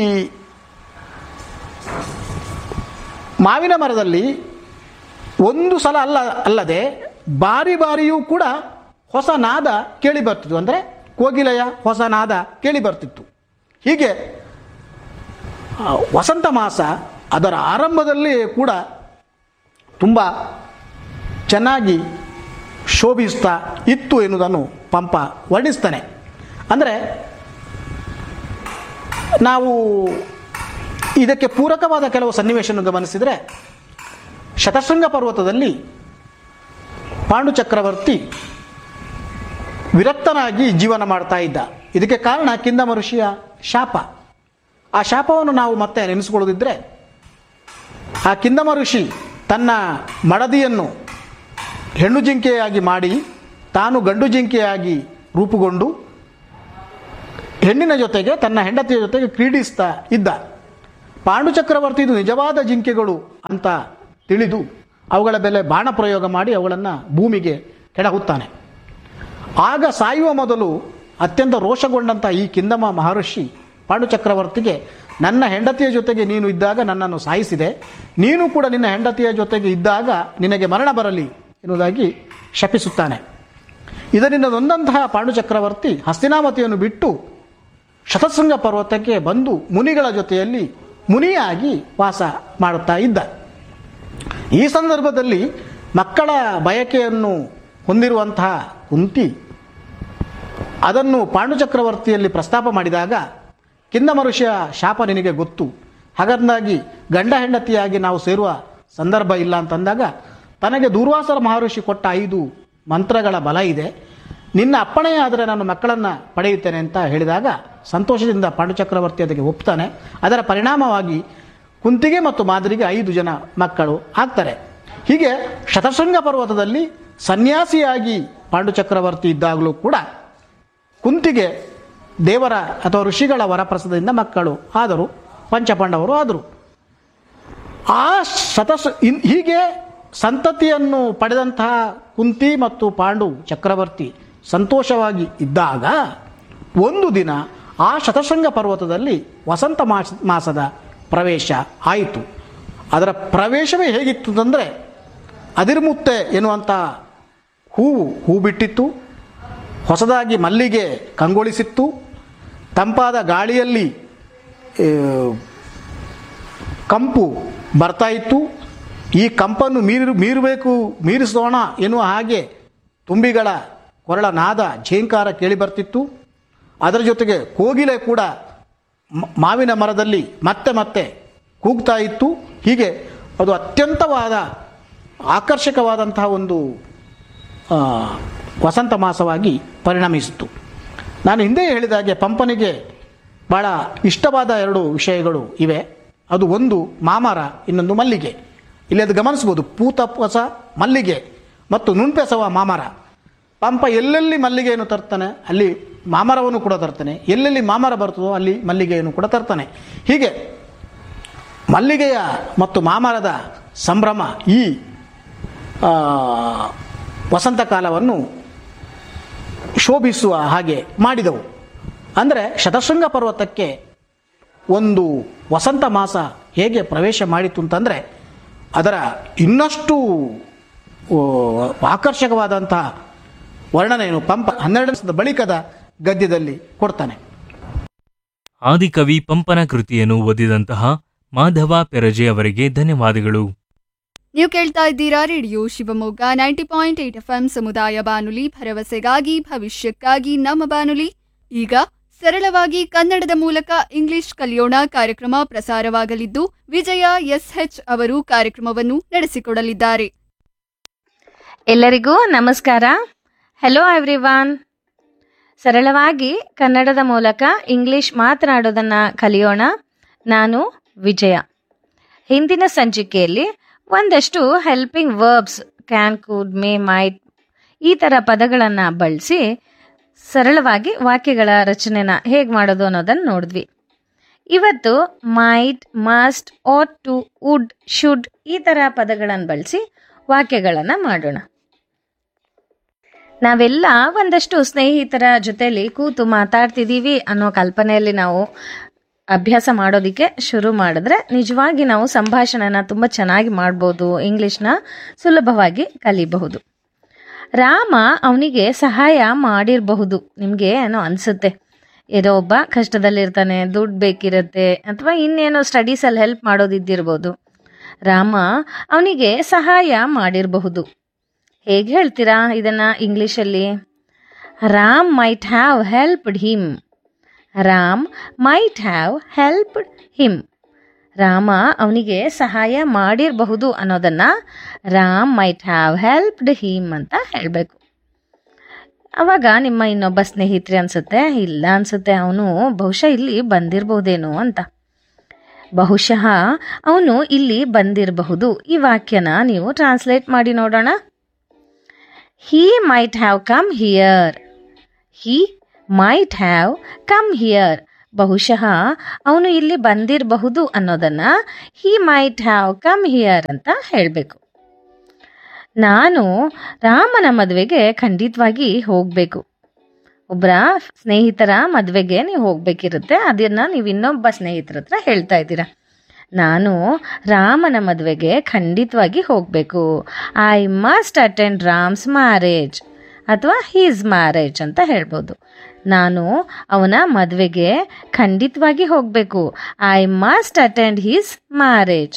ಮಾವಿನ ಮರದಲ್ಲಿ ಒಂದು ಸಲ ಅಲ್ಲ ಅಲ್ಲದೆ ಬಾರಿ ಬಾರಿಯೂ ಕೂಡ ಹೊಸ ನಾದ ಕೇಳಿ ಬರ್ತಿತ್ತು ಅಂದರೆ ಕೋಗಿಲೆಯ ಹೊಸ ನಾದ ಕೇಳಿ ಬರ್ತಿತ್ತು ಹೀಗೆ ಆ, ವಸಂತ ಮಾಸ ಅದರ ಆರಂಭದಲ್ಲಿ ಕೂಡ ತುಂಬ ಚೆನ್ನಾಗಿ ಶೋಭಿಸ್ತಾ ಇತ್ತು ಎನ್ನುವುದನ್ನು ಪಂಪ ವರ್ಣಿಸ್ತಾನೆ ಅಂದರೆ ನಾವು ಇದಕ್ಕೆ ಪೂರಕವಾದ ಕೆಲವು ಸನ್ನಿವೇಶವನ್ನು ಗಮನಿಸಿದರೆ ಶತಶೃಂಗ ಪರ್ವತದಲ್ಲಿ ಪಾಂಡು ಚಕ್ರವರ್ತಿ ವಿರಕ್ತನಾಗಿ ಜೀವನ ಮಾಡ್ತಾ ಇದ್ದ ಇದಕ್ಕೆ ಕಾರಣ ಕಿಂದಮ ಋಷಿಯ ಶಾಪ ಆ ಶಾಪವನ್ನು ನಾವು ಮತ್ತೆ ನೆನೆಸ್ಕೊಳ್ಳೋದಿದ್ರೆ ಆ ಕಿಂದಮ ಋಷಿ ತನ್ನ ಮಡದಿಯನ್ನು ಹೆಣ್ಣು ಜಿಂಕೆಯಾಗಿ ಮಾಡಿ ತಾನು ಗಂಡು ಜಿಂಕೆಯಾಗಿ ರೂಪುಗೊಂಡು ಹೆಣ್ಣಿನ ಜೊತೆಗೆ ತನ್ನ ಹೆಂಡತಿಯ ಜೊತೆಗೆ ಕ್ರೀಡಿಸ್ತಾ ಇದ್ದ ಪಾಂಡು ಚಕ್ರವರ್ತಿ ಇದು ನಿಜವಾದ ಜಿಂಕೆಗಳು ಅಂತ ತಿಳಿದು ಅವುಗಳ ಬೆಲೆ ಬಾಣ ಪ್ರಯೋಗ ಮಾಡಿ ಅವುಗಳನ್ನು ಭೂಮಿಗೆ ಕೆಡಹುತ್ತಾನೆ ಆಗ ಸಾಯುವ ಮೊದಲು ಅತ್ಯಂತ ರೋಷಗೊಂಡಂಥ ಈ ಕಿಂದಮ ಮಹರ್ಷಿ ಪಾಂಡು ಚಕ್ರವರ್ತಿಗೆ ನನ್ನ ಹೆಂಡತಿಯ ಜೊತೆಗೆ ನೀನು ಇದ್ದಾಗ ನನ್ನನ್ನು ಸಾಯಿಸಿದೆ ನೀನು ಕೂಡ ನಿನ್ನ ಹೆಂಡತಿಯ ಜೊತೆಗೆ ಇದ್ದಾಗ ನಿನಗೆ ಮರಣ ಬರಲಿ ಎನ್ನುವುದಾಗಿ ಶಪಿಸುತ್ತಾನೆ ಇದರಿಂದ ನೊಂದಂತಹ ಪಾಂಡು ಚಕ್ರವರ್ತಿ ಹಸ್ತಿನಾವತಿಯನ್ನು ಬಿಟ್ಟು ಶತಶೃಂಗ ಪರ್ವತಕ್ಕೆ ಬಂದು ಮುನಿಗಳ ಜೊತೆಯಲ್ಲಿ ಮುನಿಯಾಗಿ ವಾಸ ಮಾಡುತ್ತಾ ಇದ್ದ ಈ ಸಂದರ್ಭದಲ್ಲಿ ಮಕ್ಕಳ ಬಯಕೆಯನ್ನು ಹೊಂದಿರುವಂತಹ ಕುಂತಿ ಅದನ್ನು ಪಾಂಡು ಚಕ್ರವರ್ತಿಯಲ್ಲಿ ಪ್ರಸ್ತಾಪ ಮಾಡಿದಾಗ ಕಿಂದ ಮನುಷ್ಯ ಶಾಪ ನಿನಗೆ ಗೊತ್ತು ಹಾಗಾಗಿ ಗಂಡ ಹೆಂಡತಿಯಾಗಿ ನಾವು ಸೇರುವ ಸಂದರ್ಭ ಇಲ್ಲ ಅಂತಂದಾಗ ತನಗೆ ದೂರ್ವಾಸರ ಮಹರ್ಷಿ ಕೊಟ್ಟ ಐದು ಮಂತ್ರಗಳ ಬಲ ಇದೆ ನಿನ್ನ ಅಪ್ಪಣೆ ಆದರೆ ನಾನು ಮಕ್ಕಳನ್ನು ಪಡೆಯುತ್ತೇನೆ ಅಂತ ಹೇಳಿದಾಗ ಸಂತೋಷದಿಂದ ಪಾಂಡು ಚಕ್ರವರ್ತಿ ಅದಕ್ಕೆ ಒಪ್ತಾನೆ ಅದರ ಪರಿಣಾಮವಾಗಿ ಕುಂತಿಗೆ ಮತ್ತು ಮಾದರಿಗೆ ಐದು ಜನ ಮಕ್ಕಳು ಆಗ್ತಾರೆ ಹೀಗೆ ಶತಶೃಂಗ ಪರ್ವತದಲ್ಲಿ ಸನ್ಯಾಸಿಯಾಗಿ ಪಾಂಡು ಚಕ್ರವರ್ತಿ ಇದ್ದಾಗಲೂ ಕೂಡ ಕುಂತಿಗೆ ದೇವರ ಅಥವಾ ಋಷಿಗಳ ವರಪ್ರಸಾದದಿಂದ ಮಕ್ಕಳು ಆದರು ಪಂಚಪಾಂಡವರು ಆದರು ಆ ಶತಸ ಇನ್ ಹೀಗೆ ಸಂತತಿಯನ್ನು ಪಡೆದಂತಹ ಕುಂತಿ ಮತ್ತು ಪಾಂಡು ಚಕ್ರವರ್ತಿ ಸಂತೋಷವಾಗಿ ಇದ್ದಾಗ ಒಂದು ದಿನ ಆ ಶತಶೃಂಗ ಪರ್ವತದಲ್ಲಿ ವಸಂತ ಮಾಸ ಮಾಸದ ಪ್ರವೇಶ ಆಯಿತು ಅದರ ಪ್ರವೇಶವೇ ಹೇಗಿತ್ತು ಅಂತಂದರೆ ಅದಿರ್ಮುತ್ತೆ ಎನ್ನುವಂಥ ಹೂವು ಹೂ ಬಿಟ್ಟಿತ್ತು ಹೊಸದಾಗಿ ಮಲ್ಲಿಗೆ ಕಂಗೊಳಿಸಿತ್ತು ತಂಪಾದ ಗಾಳಿಯಲ್ಲಿ ಆ, ಕಂಪು ಬರ್ತಾ ಇತ್ತು ಈ ಕಂಪನ್ನು ಮೀರು ಮೀರಬೇಕು ಮೀರಿಸೋಣ ಎನ್ನುವ ಹಾಗೆ ತುಂಬಿಗಳ ಕೊರಳ ನಾದ ಝೇಂಕಾರ ಕೇಳಿ ಬರ್ತಿತ್ತು ಅದರ ಜೊತೆಗೆ ಕೋಗಿಲೆ ಕೂಡ ಮ- ಮಾವಿನ ಮರದಲ್ಲಿ ಮತ್ತೆ ಮತ್ತೆ ಕೂಗ್ತಾ ಇತ್ತು ಹೀಗೆ ಅದು ಅತ್ಯಂತವಾದ ಆಕರ್ಷಕವಾದಂತಹ ಒಂದು ಆ, ವಸಂತ ಮಾಸವಾಗಿ ಪರಿಣಮಿಸಿತು ನಾನು ಹಿಂದೆ ಹೇಳಿದ ಹಾಗೆ ಪಂಪನಿಗೆ ಭಾಳ ಇಷ್ಟವಾದ ಎರಡು ವಿಷಯಗಳು ಇವೆ ಅದು ಒಂದು ಮಾಮರ ಇನ್ನೊಂದು ಮಲ್ಲಿಗೆ ಇಲ್ಲಿ ಅದು ಗಮನಿಸ್ಬೋದು ಪೂತಪಸ ಮಲ್ಲಿಗೆ ಮತ್ತು ನುಣ್ಪೆಸವ ಮಾಮರ ಪಂಪ ಎಲ್ಲೆಲ್ಲಿ ಮಲ್ಲಿಗೆಯನ್ನು ತರ್ತಾನೆ ಅಲ್ಲಿ ಮಾಮರವನ್ನು ಕೂಡ ತರ್ತಾನೆ ಎಲ್ಲೆಲ್ಲಿ ಮಾಮರ ಬರ್ತದೋ ಅಲ್ಲಿ ಮಲ್ಲಿಗೆಯನ್ನು ಕೂಡ ತರ್ತಾನೆ ಹೀಗೆ ಮಲ್ಲಿಗೆಯ ಮತ್ತು ಮಾಮರದ ಸಂಭ್ರಮ ಈ ಆ, ವಸಂತ ಕಾಲವನ್ನು ಶೋಭಿಸುವ ಹಾಗೆ ಮಾಡಿದವು ಅಂದರೆ ಶತಶೃಂಗ ಪರ್ವತಕ್ಕೆ ಒಂದು ವಸಂತ ಮಾಸ ಹೇಗೆ ಪ್ರವೇಶ ಮಾಡಿತು ಅಂತಂದರೆ ಅದರ ಇನ್ನಷ್ಟು ಓ, ಆಕರ್ಷಕವಾದಂತಹ ವರ್ಣನೆಯನ್ನು ಪಂಪ ಹನ್ನೆರಡು ವರ್ಷದ ಬಳಿಕದ ಗದ್ಯದಲ್ಲಿ ಕೊಡ್ತಾನೆ ಆದಿಕವಿ ಪಂಪನ ಕೃತಿಯನ್ನು ಓದಿದಂತಹ ಮಾಧವ ಪೆರಜೆ ಅವರಿಗೆ ಧನ್ಯವಾದಗಳು ನೀವು ಕೇಳ್ತಾ ಇದ್ದೀರಾ radio Shivamogga ninety point eight F ಸಮುದಾಯ ಬಾನುಲಿ ಭರವಸೆಗಾಗಿ ಭವಿಷ್ಯಕ್ಕಾಗಿ ನಮ್ಮ ಬಾನುಲಿ ಈಗ ಸರಳವಾಗಿ ಕನ್ನಡದ ಮೂಲಕ ಇಂಗ್ಲಿಷ್ ಕಲಿಯೋಣ ಕಾರ್ಯಕ್ರಮ ಪ್ರಸಾರವಾಗಲಿದ್ದು ವಿಜಯ ಎಸ್ಎಚ್ ಅವರು ಕಾರ್ಯಕ್ರಮವನ್ನು ನಡೆಸಿಕೊಡಲಿದ್ದಾರೆ ಎಲ್ಲರಿಗೂ ನಮಸ್ಕಾರ ಹೆಲೋ ಎವ್ರಿವಾನ್ ಸರಳವಾಗಿ ಕನ್ನಡದ ಮೂಲಕ ಇಂಗ್ಲಿಷ್ ಮಾತನಾಡೋದನ್ನು ಕಲಿಯೋಣ ನಾನು ವಿಜಯ ಹಿಂದಿನ ಸಂಚಿಕೆಯಲ್ಲಿ ಒಂದಷ್ಟು helping verbs can could may might ಈ ಥರ ಪದಗಳನ್ನು ಬಳಸಿ ಸರಳವಾಗಿ ವಾಕ್ಯಗಳ ರಚನೆನ ಹೇಗೆ ಮಾಡೋದು ಅನ್ನೋದನ್ನು ನೋಡಿದ್ವಿ ಇವತ್ತು might must ought to would should ಈ ಥರ ಪದಗಳನ್ನು ಬಳಸಿ ವಾಕ್ಯಗಳನ್ನು ಮಾಡೋಣ ನಾವೆಲ್ಲ ಒಂದಷ್ಟು ಸ್ನೇಹಿತರ ಜೊತೆಲಿ ಕೂತು ಮಾತಾಡ್ತಿದ್ದೀವಿ ಅನ್ನೋ ಕಲ್ಪನೆಯಲ್ಲಿ ನಾವು ಅಭ್ಯಾಸ ಮಾಡೋದಕ್ಕೆ ಶುರು ಮಾಡಿದ್ರೆ ನಿಜವಾಗಿ ನಾವು ಸಂಭಾಷಣೆನ ತುಂಬ ಚೆನ್ನಾಗಿ ಮಾಡ್ಬೋದು ಇಂಗ್ಲೀಷ್ನ ಸುಲಭವಾಗಿ ಕಲಿಬಹುದು ರಾಮ ಅವನಿಗೆ ಸಹಾಯ ಮಾಡಿರಬಹುದು ನಿಮಗೆ ಏನೋ ಅನಿಸುತ್ತೆ ಏನೋ ಒಬ್ಬ ಕಷ್ಟದಲ್ಲಿರ್ತಾನೆ ದುಡ್ಡು ಬೇಕಿರುತ್ತೆ ಅಥವಾ ಇನ್ನೇನೋ ಸ್ಟಡೀಸಲ್ಲಿ ಹೆಲ್ಪ್ ಮಾಡೋದಿದ್ದಿರ್ಬೋದು ರಾಮ ಅವನಿಗೆ ಸಹಾಯ ಮಾಡಿರಬಹುದು ಹೇಗೆ ಹೇಳ್ತೀರಾ ಇದನ್ನ ಇಂಗ್ಲಿಷಲ್ಲಿ Ram might have helped him Ram might have helped him Rama ಅವನಿಗೆ ಸಹಾಯ ಮಾಡಿರಬಹುದು ಅನ್ನೋದನ್ನ Ram might have helped him ಅಂತ ಹೇಳಬೇಕು ಅವಾಗ ನಿಮ್ಮ ಇನ್ನೊಬ್ಬ ಸ್ನೇಹಿತರೆ ಅನ್ಸುತ್ತೆ ಇಲ್ಲ ಅನ್ಸುತ್ತೆ ಅವನು ಬಹುಶಃ ಇಲ್ಲಿ ಬಂದಿರಬಹುದೇನೋ ಅಂತ ಬಹುಶಃ ಅವನು ಇಲ್ಲಿ ಬಂದಿರಬಹುದು ಈ ವಾಕ್ಯನ ನೀವು ಟ್ರಾನ್ಸ್ಲೇಟ್ ಮಾಡಿ ನೋಡೋಣ he might have come here he might have come here ಬಹುಶಃ ಅವನು ಇಲ್ಲಿ ಬಂದಿರಬಹುದು ಅನ್ನೋದನ್ನ he might have come here ಅಂತ ಹೇಳಬೇಕು ನಾನು ರಾಮನ ಮದುವೆಗೆ ಖಂಡಿತವಾಗಿ ಹೋಗಬೇಕು ಒಬ್ಬರ ಸ್ನೇಹಿತರ ಮದುವೆಗೆ ನೀವು ಹೋಗ್ಬೇಕಿರುತ್ತೆ ಅದನ್ನ ನೀವು ಇನ್ನೊಬ್ಬ ಸ್ನೇಹಿತರ ಹತ್ರ ಹೇಳ್ತಾ ಇದ್ದೀರಾ ನಾನು ರಾಮನ ಮದುವೆಗೆ ಖಂಡಿತವಾಗಿ ಹೋಗಬೇಕು I must attend Ram's marriage ಅಥವಾ ಹೀಸ್ ಮ್ಯಾರೇಜ್ ಅಂತ ಹೇಳ್ಬೋದು ನಾನು ಅವನ ಮದುವೆಗೆ ಖಂಡಿತವಾಗಿ ಹೋಗಬೇಕು I must attend his marriage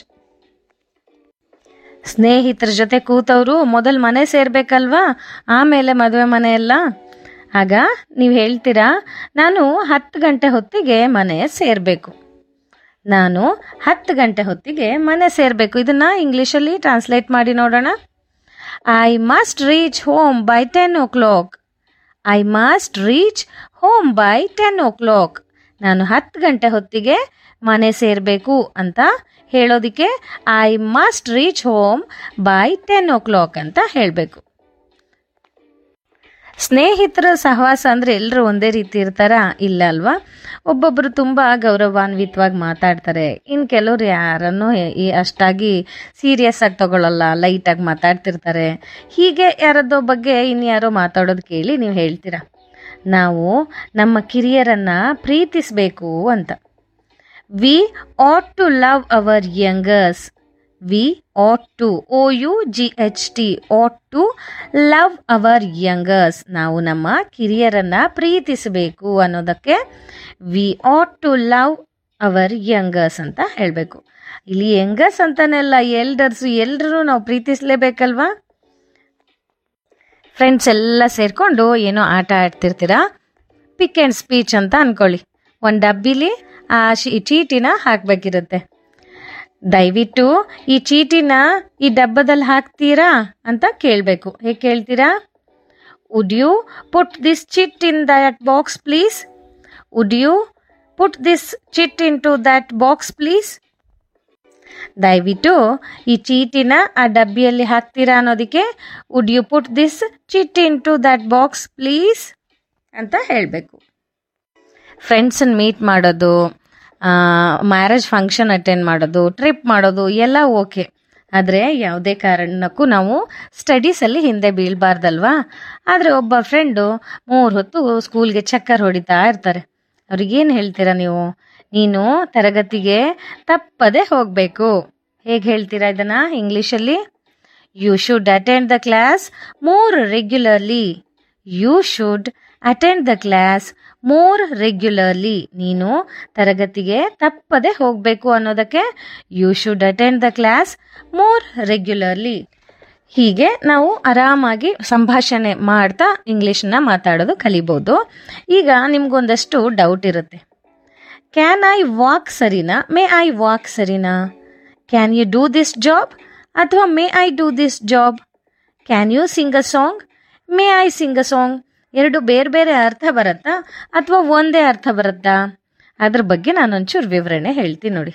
ಸ್ನೇಹಿತರ ಜೊತೆ ಕೂತವರು ಮೊದಲು ಮನೆ ಸೇರ್ಬೇಕಲ್ವಾ ಆಮೇಲೆ ಮದುವೆ ಮನೆ ಎಲ್ಲ ಆಗ ನೀವು ಹೇಳ್ತೀರಾ ನಾನು ಹತ್ತು ಗಂಟೆ ಹೊತ್ತಿಗೆ ಮನೆ ಸೇರಬೇಕು ನಾನು ಹತ್ತು ಗಂಟೆ ಹೊತ್ತಿಗೆ ಮನೆ ಸೇರಬೇಕು ಇದನ್ನ ಇಂಗ್ಲೀಷಲ್ಲಿ ಟ್ರಾನ್ಸ್ಲೇಟ್ ಮಾಡಿ ನೋಡೋಣ I must reach home by ten o'clock I must reach home by ten o'clock ನಾನು ಹತ್ತು ಗಂಟೆ ಹೊತ್ತಿಗೆ ಮನೆ ಸೇರಬೇಕು ಅಂತ ಹೇಳೋದಕ್ಕೆ I must reach home by ten o'clock ಅಂತ ಹೇಳಬೇಕು ಸ್ನೇಹಿತರ ಸಹವಾಸ ಅಂದರೆ ಎಲ್ಲರೂ ಒಂದೇ ರೀತಿ ಇರ್ತಾರಾ ಇಲ್ಲ ಅಲ್ವಾ ಒಬ್ಬೊಬ್ಬರು ತುಂಬ ಗೌರವಾನ್ವಿತವಾಗಿ ಮಾತಾಡ್ತಾರೆ ಇನ್ನು ಕೆಲವ್ರು ಯಾರನ್ನೂ ಈ ಅಷ್ಟಾಗಿ ಸೀರಿಯಸ್ ಆಗಿ ತಗೊಳ್ಳಲ್ಲ ಲೈಟಾಗಿ ಮಾತಾಡ್ತಿರ್ತಾರೆ ಹೀಗೆ ಯಾರದ್ದೋ ಬಗ್ಗೆ ಇನ್ಯಾರೋ ಮಾತಾಡೋದು ಕೇಳಿ ನೀವು ಹೇಳ್ತೀರಾ ನಾವು ನಮ್ಮ ಕಿರಿಯರನ್ನು ಪ್ರೀತಿಸಬೇಕು ಅಂತ we ought to love our youngers we ought to O U G H T ought to love our youngers ನಾವು ನಮ್ಮ ಕಿರಿಯರನ್ನ ಪ್ರೀತಿಸಬೇಕು ಅನ್ನೋದಕ್ಕೆ we ought to love our youngers ಅಂತ ಹೇಳಬೇಕು ಇಲ್ಲಿ ಯಂಗರ್ಸ್ ಅಂತಾನೆಲ್ಲ ಎಲ್ಡರ್ಸು ಎಲ್ರೂ ನಾವು ಪ್ರೀತಿಸಲೇಬೇಕಲ್ವಾ ಫ್ರೆಂಡ್ಸ್ ಎಲ್ಲ ಸೇರಿಕೊಂಡು ಏನೋ ಆಟ ಆಡ್ತಿರ್ತೀರಾ ಪಿಕ್ ಆ್ಯಂಡ್ ಸ್ಪೀಚ್ ಅಂತ ಅನ್ಕೊಳ್ಳಿ ಒಂದು ಡಬ್ಬಿಲಿ ಆ ಶಿ ಚೀಟಿನ ಹಾಕಬೇಕಿರುತ್ತೆ ದಯವಿಟ್ಟು ಈ ಚೀಟಿನ ಈ ಡಬ್ಬದಲ್ಲಿ ಹಾಕ್ತೀರಾ ಅಂತ ಕೇಳಬೇಕು ಹೇಗೆ ಕೇಳ್ತೀರಾ would you put this chit in that box please would you put this chit into that box please ದಯವಿಟ್ಟು ಈ ಚೀಟಿನ ಆ ಡಬ್ಬಿಯಲ್ಲಿ ಹಾಕ್ತೀರಾ ಅನ್ನೋದಕ್ಕೆ would you put this chit into that box please ಅಂತ ಹೇಳಬೇಕು ಫ್ರೆಂಡ್ಸನ್ನ ಮೀಟ್ ಮಾಡೋದು ಮ್ಯಾರೇಜ್ ಫಂಕ್ಷನ್ ಅಟೆಂಡ್ ಮಾಡೋದು ಟ್ರಿಪ್ ಮಾಡೋದು ಎಲ್ಲ ಓಕೆ ಆದರೆ ಯಾವುದೇ ಕಾರಣಕ್ಕೂ ನಾವು ಸ್ಟಡೀಸಲ್ಲಿ ಹಿಂದೆ ಬೀಳಬಾರ್ದಲ್ವಾ ಆದರೆ ಒಬ್ಬ ಫ್ರೆಂಡು ಮೂರು ಹೊತ್ತು ಸ್ಕೂಲ್ಗೆ ಚಕ್ಕರ್ ಹೊಡಿತಾ ಇರ್ತಾರೆ ಅವ್ರಿಗೇನು ಹೇಳ್ತೀರಾ ನೀವು ನೀನು ತರಗತಿಗೆ ತಪ್ಪದೆ ಹೋಗಬೇಕು ಹೇಗೆ ಹೇಳ್ತೀರಾ ಇದನ್ನು ಇಂಗ್ಲೀಷಲ್ಲಿ you should attend the class more regularly you should attend the class more regularly ನೀನು ತರಗತಿಗೆ ತಪ್ಪದೆ ಹೋಗಬೇಕು ಅನ್ನೋದಕ್ಕೆ you should attend the class more regularly ಹೀಗೆ ನಾವು ಆರಾಮಾಗಿ ಸಂಭಾಷಣೆ ಮಾಡ್ತಾ ಇಂಗ್ಲೀಷನ್ನ ಮಾತಾಡೋದು ಕಲಿಬೋದು ಈಗ ನಿಮ್ಗೊಂದಷ್ಟು ಡೌಟ್ ಇರುತ್ತೆ ಕ್ಯಾನ್ ಐ ವಾಕ್ ಸರಿನಾ ಮೇ ಐ ವಾಕ್ ಸರಿನಾ can you do this job ಅಥವಾ may I do this job can you sing a song may I sing a song ಎರಡು ಬೇರೆ ಬೇರೆ ಅರ್ಥ ಬರುತ್ತಾ ಅಥವಾ ಒಂದೇ ಅರ್ಥ ಬರುತ್ತಾ ಅದ್ರ ಬಗ್ಗೆ ನಾನು ಒಂಚೂರು ವಿವರಣೆ ಹೇಳ್ತೀನಿ ನೋಡಿ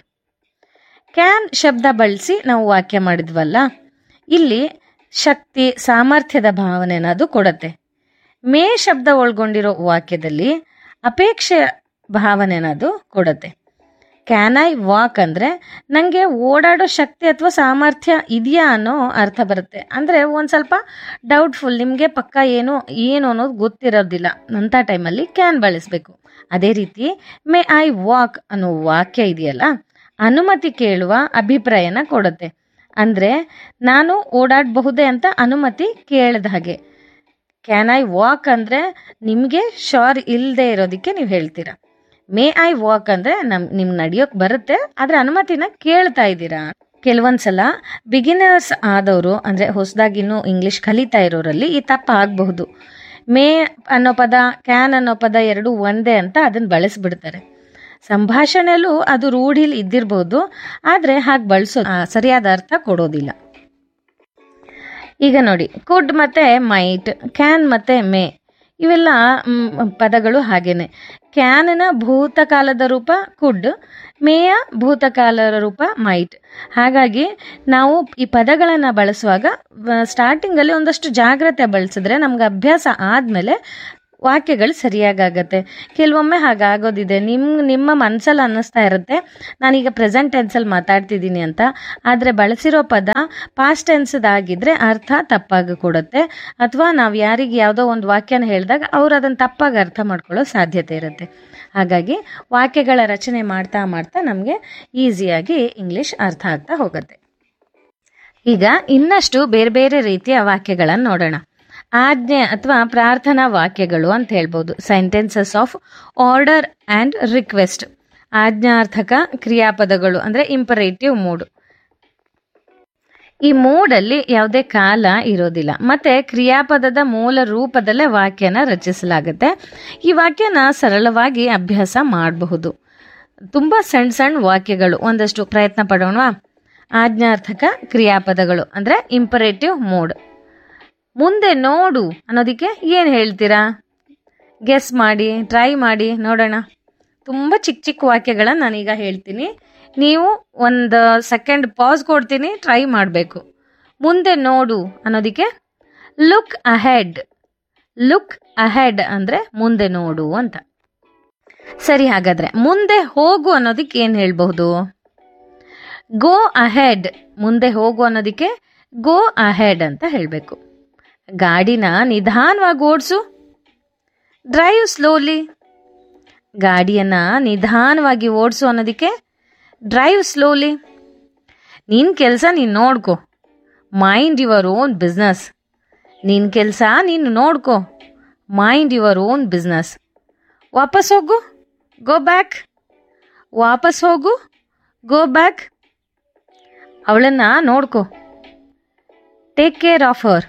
ಕ್ಯಾನ್ ಶಬ್ದ ಬಳಸಿ ನಾವು ವಾಕ್ಯ ಮಾಡಿದ್ವಲ್ಲ ಇಲ್ಲಿ ಶಕ್ತಿ ಸಾಮರ್ಥ್ಯದ ಭಾವನೆನ ಅದು ಕೊಡುತ್ತೆ ಮೇ ಶಬ್ದ ಒಳಗೊಂಡಿರೋ ವಾಕ್ಯದಲ್ಲಿ ಅಪೇಕ್ಷೆ ಭಾವನೆನ ಅದು ಕೊಡುತ್ತೆ ಕ್ಯಾನ್ ಐ ವಾಕ್ ಅಂದರೆ ನನಗೆ ಓಡಾಡೋ ಶಕ್ತಿ ಅಥವಾ ಸಾಮರ್ಥ್ಯ ಇದೆಯಾ ಅನ್ನೋ ಅರ್ಥ ಬರುತ್ತೆ ಅಂದರೆ ಒಂದು ಸ್ವಲ್ಪ ಡೌಟ್ಫುಲ್ ನಿಮಗೆ ಪಕ್ಕ ಏನು ಏನು ಅನ್ನೋದು ಗೊತ್ತಿರೋದಿಲ್ಲ ಅಂಥ ಟೈಮಲ್ಲಿ ಕ್ಯಾನ್ ಬಳಸಬೇಕು ಅದೇ ರೀತಿ ಮೇ ಐ ವಾಕ್ ಅನ್ನೋ ವಾಕ್ಯ ಇದೆಯಲ್ಲ ಅನುಮತಿ ಕೇಳುವ ಅಭಿಪ್ರಾಯನ ಕೊಡುತ್ತೆ ಅಂದರೆ ನಾನು ಓಡಾಡಬಹುದೇ ಅಂತ ಅನುಮತಿ ಕೇಳಿದ ಹಾಗೆ ಕ್ಯಾನ್ ಐ ವಾಕ್ ಅಂದರೆ ನಿಮಗೆ ಶೋರ್ ಇಲ್ಲದೆ ಇರೋದಕ್ಕೆ ನೀವು ಹೇಳ್ತೀರಾ ಮೇ ಐ ವಾಕ್ ಅಂದರೆ ನಮ್ ನಿಮ್ಗೆ ನಡೆಯೋಕೆ ಬರುತ್ತೆ ಆದರೆ ಅನುಮತಿನ ಕೇಳ್ತಾ ಇದ್ದೀರಾ ಕೆಲವೊಂದ್ಸಲ ಬಿಗಿನರ್ಸ್ ಆದವರು ಅಂದರೆ ಹೊಸದಾಗಿ ಇನ್ನೂ ಇಂಗ್ಲೀಷ್ ಕಲಿತಾ ಇರೋರಲ್ಲಿ ಈ ತಪ್ಪ ಆಗಬಹುದು ಮೇ ಅನ್ನೋ ಪದ ಕ್ಯಾನ್ ಅನ್ನೋ ಪದ ಎರಡು ಒಂದೇ ಅಂತ ಅದನ್ನು ಬಳಸ್ಬಿಡ್ತಾರೆ ಸಂಭಾಷಣೆಯಲ್ಲೂ ಅದು ರೂಢಿಲಿ ಇದ್ದಿರ್ಬೋದು ಆದರೆ ಹಾಗೆ ಬಳಸೋ ಆ, ಸರಿಯಾದ ಅರ್ಥ ಕೊಡೋದಿಲ್ಲ ಈಗ ನೋಡಿ ಕುಡ್ ಮತ್ತೆ ಮೈಟ್ ಕ್ಯಾನ್ ಮತ್ತೆ ಮೇ ಇವೆಲ್ಲ ಮ್, ಪದಗಳು ಹಾಗೇನೆ ಕ್ಯಾನ್ನ ಭೂತಕಾಲದ ರೂಪ ಕುಡ್ ಮೇಯ ಭೂತಕಾಲದ ರೂಪ ಮೈಟ್ ಹಾಗಾಗಿ ನಾವು ಈ ಪದಗಳನ್ನು ಬಳಸುವಾಗ ಸ್ಟಾರ್ಟಿಂಗಲ್ಲಿ ಒಂದಷ್ಟು ಜಾಗ್ರತೆ ಬಳಸಿದ್ರೆ ನಮ್ಗೆ ಅಭ್ಯಾಸ ಆದಮೇಲೆ ವಾಕ್ಯಗಳು ಸರಿಯಾಗತ್ತೆ ಕೆಲವೊಮ್ಮೆ ಹಾಗಾಗೋದಿದೆ ನಿಮ್ಮ ನಿಮ್ಮ ಮನಸ್ಸಲ್ಲಿ ಅನ್ನಿಸ್ತಾ ಇರುತ್ತೆ ನಾನೀಗ ಪ್ರೆಸೆಂಟ್ ಟೆನ್ಸಲ್ಲಿ ಮಾತಾಡ್ತಿದ್ದೀನಿ ಅಂತ ಆದರೆ ಬಳಸಿರೋ ಪದ ಪಾಸ್ಟ್ ಟೆನ್ಸ್ದಾಗಿದ್ದರೆ ಅರ್ಥ ತಪ್ಪಾಗಿ ಕೊಡುತ್ತೆ ಅಥವಾ ನಾವು ಯಾರಿಗೆ ಯಾವುದೋ ಒಂದು ವಾಕ್ಯನ ಹೇಳಿದಾಗ ಅವ್ರು ಅದನ್ನು ತಪ್ಪಾಗಿ ಅರ್ಥ ಮಾಡ್ಕೊಳ್ಳೋ ಸಾಧ್ಯತೆ ಇರುತ್ತೆ ಹಾಗಾಗಿ ವಾಕ್ಯಗಳ ರಚನೆ ಮಾಡ್ತಾ ಮಾಡ್ತಾ ನಮಗೆ ಈಸಿಯಾಗಿ ಇಂಗ್ಲೀಷ್ ಅರ್ಥ ಆಗ್ತಾ ಹೋಗುತ್ತೆ ಈಗ ಇನ್ನಷ್ಟು ಬೇರೆ ಬೇರೆ ರೀತಿಯ ವಾಕ್ಯಗಳನ್ನು ನೋಡೋಣ ಆಜ್ಞೆ ಅಥವಾ ಪ್ರಾರ್ಥನಾ ವಾಕ್ಯಗಳು ಅಂತ ಹೇಳ್ಬೋದು sentences of order and request ಆಜ್ಞಾರ್ಥಕ ಕ್ರಿಯಾಪದಗಳು ಅಂದರೆ ಇಂಪರೇಟಿವ್ ಮೂಡ್ ಈ ಮೂಡಲ್ಲಿ ಯಾವುದೇ ಕಾಲ ಇರೋದಿಲ್ಲ ಮತ್ತೆ ಕ್ರಿಯಾಪದದ ಮೂಲ ರೂಪದಲ್ಲೇ ವಾಕ್ಯನ ರಚಿಸಲಾಗುತ್ತೆ ಈ ವಾಕ್ಯನ ಸರಳವಾಗಿ ಅಭ್ಯಾಸ ಮಾಡಬಹುದು ತುಂಬ ಸಣ್ಣ ಸಣ್ಣ ವಾಕ್ಯಗಳು ಒಂದಷ್ಟು ಪ್ರಯತ್ನ ಪಡೋಣವಾ ಆಜ್ಞಾರ್ಥಕ ಕ್ರಿಯಾಪದಗಳು ಅಂದರೆ ಇಂಪರೇಟಿವ್ ಮೋಡ್ ಮುಂದೆ ನೋಡು ಅನ್ನೋದಕ್ಕೆ ಏನು ಹೇಳ್ತೀರಾ ಗೆಸ್ ಮಾಡಿ ಟ್ರೈ ಮಾಡಿ ನೋಡೋಣ ತುಂಬ ಚಿಕ್ಕ ಚಿಕ್ಕ ವಾಕ್ಯಗಳನ್ನ ನಾನೀಗ ಹೇಳ್ತೀನಿ ನೀವು ಒಂದು ಸೆಕೆಂಡ್ ಪಾಸ್ ಕೊಡ್ತೀನಿ ಟ್ರೈ ಮಾಡಬೇಕು ಮುಂದೆ ನೋಡು ಅನ್ನೋದಕ್ಕೆ ಲುಕ್ ಅಹೆಡ್ ಲುಕ್ ಅಹೆಡ್ ಅಂದರೆ ಮುಂದೆ ನೋಡು ಅಂತ ಸರಿ ಹಾಗಾದ್ರೆ ಮುಂದೆ ಹೋಗು ಅನ್ನೋದಕ್ಕೆ ಏನು ಹೇಳ್ಬಹುದು ಗೋ ಅಹೆಡ್ ಮುಂದೆ ಹೋಗು ಅನ್ನೋದಕ್ಕೆ ಗೋ ಅಹೆಡ್ ಅಂತ ಹೇಳಬೇಕು ಗಾಡಿನ ನಿಧಾನವಾಗಿ ಓಡಿಸು ಡ್ರೈವ್ ಸ್ಲೋಲಿ ಗಾಡಿಯನ್ನ ನಿಧಾನವಾಗಿ ಓಡಿಸು ಅನ್ನೋದಕ್ಕೆ ಡ್ರೈವ್ ಸ್ಲೋಲಿ ನಿನ್ನ ಕೆಲಸ ನೀನು ನೋಡ್ಕೊ ಮೈಂಡ್ ಯುವರ್ ಓನ್ ಬಿಸ್ನೆಸ್ ನಿನ್ನ ಕೆಲಸ ನೀನು ನೋಡ್ಕೊ ಮೈಂಡ್ ಯುವರ್ ಓನ್ ಬಿಸ್ನೆಸ್ ವಾಪಸ್ ಹೋಗು ಗೋ ಬ್ಯಾಕ್ ವಾಪಸ್ ಹೋಗು ಗೋ ಬ್ಯಾಕ್ ಅವಳನ್ನ ನೋಡ್ಕೊ ಟೇಕ್ ಕೇರ್ ಆಫ್ ಹರ್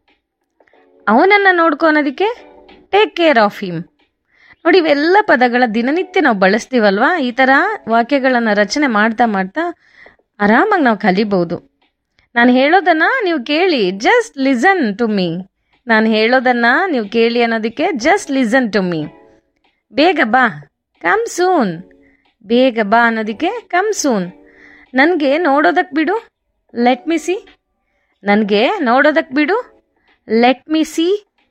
ಅವನನ್ನು ನೋಡ್ಕೊ ಅನ್ನೋದಕ್ಕೆ ಟೇಕ್ ಕೇರ್ ಆಫ್ ಹಿಮ್ ನೋಡಿ ಇವೆಲ್ಲ ಪದಗಳ ದಿನನಿತ್ಯ ನಾವು ಬಳಸ್ತೀವಲ್ವಾ ಈ ಥರ ವಾಕ್ಯಗಳನ್ನು ರಚನೆ ಮಾಡ್ತಾ ಮಾಡ್ತಾ ಆರಾಮಾಗಿ ನಾವು ಕಲಿಬೋದು ನಾನು ಹೇಳೋದನ್ನ ನೀವು ಕೇಳಿ ಜಸ್ಟ್ ಲಿಸನ್ ಟು ಮೀ ನಾನು ಹೇಳೋದನ್ನ ನೀವು ಕೇಳಿ ಅನ್ನೋದಕ್ಕೆ ಜಸ್ಟ್ ಲಿಸನ್ ಟು ಮೀ ಬೇಗ ಬಾ ಕಮ್ ಸೂನ್ ಬೇಗ ಬಾ ಅನ್ನೋದಕ್ಕೆ ಕಮ್ ಸೂನ್ ನನಗೆ ನೋಡೋದಕ್ಕೆ ಬಿಡು ಲೆಟ್ ಮಿ ಸಿ ನನಗೆ ನೋಡೋದಕ್ಕೆ ಬಿಡು ಲೆಟ್ ಮಿ ಸಿ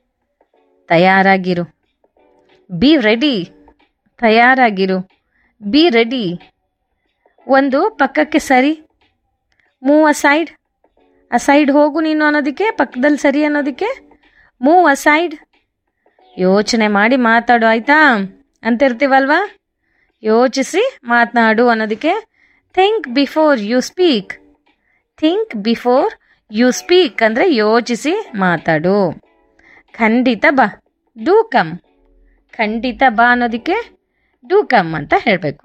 ತಯಾರಾಗಿರು ಬಿ ರೆಡಿ ತಯಾರಾಗಿರು ಬಿ ರೆಡಿ ಒಂದು ಪಕ್ಕಕ್ಕೆ ಸರಿ ಮೂವ್ ಅಸೈಡ್ ಅಸೈಡ್ ಹೋಗು ನೀನು ಅನ್ನೋದಕ್ಕೆ ಪಕ್ಕದಲ್ಲಿ ಸರಿ ಅನ್ನೋದಕ್ಕೆ ಮೂವ್ ಅಸೈಡ್ ಯೋಚನೆ ಮಾಡಿ ಮಾತಾಡು ಆಯ್ತಾ ಅಂತಿರ್ತೀವಲ್ವಾ ಯೋಚಿಸಿ ಮಾತನಾಡು ಅನ್ನೋದಕ್ಕೆ think before you speak think before you speak ಅಂದರೆ ಯೋಚಿಸಿ ಮಾತಾಡು ಖಂಡಿತ ಬಾ ಡೂ ಕಮ್ ಖಂಡಿತ ಬಾ ಅನ್ನೋದಕ್ಕೆ ಡೂ ಕಮ್ ಅಂತ ಹೇಳಬೇಕು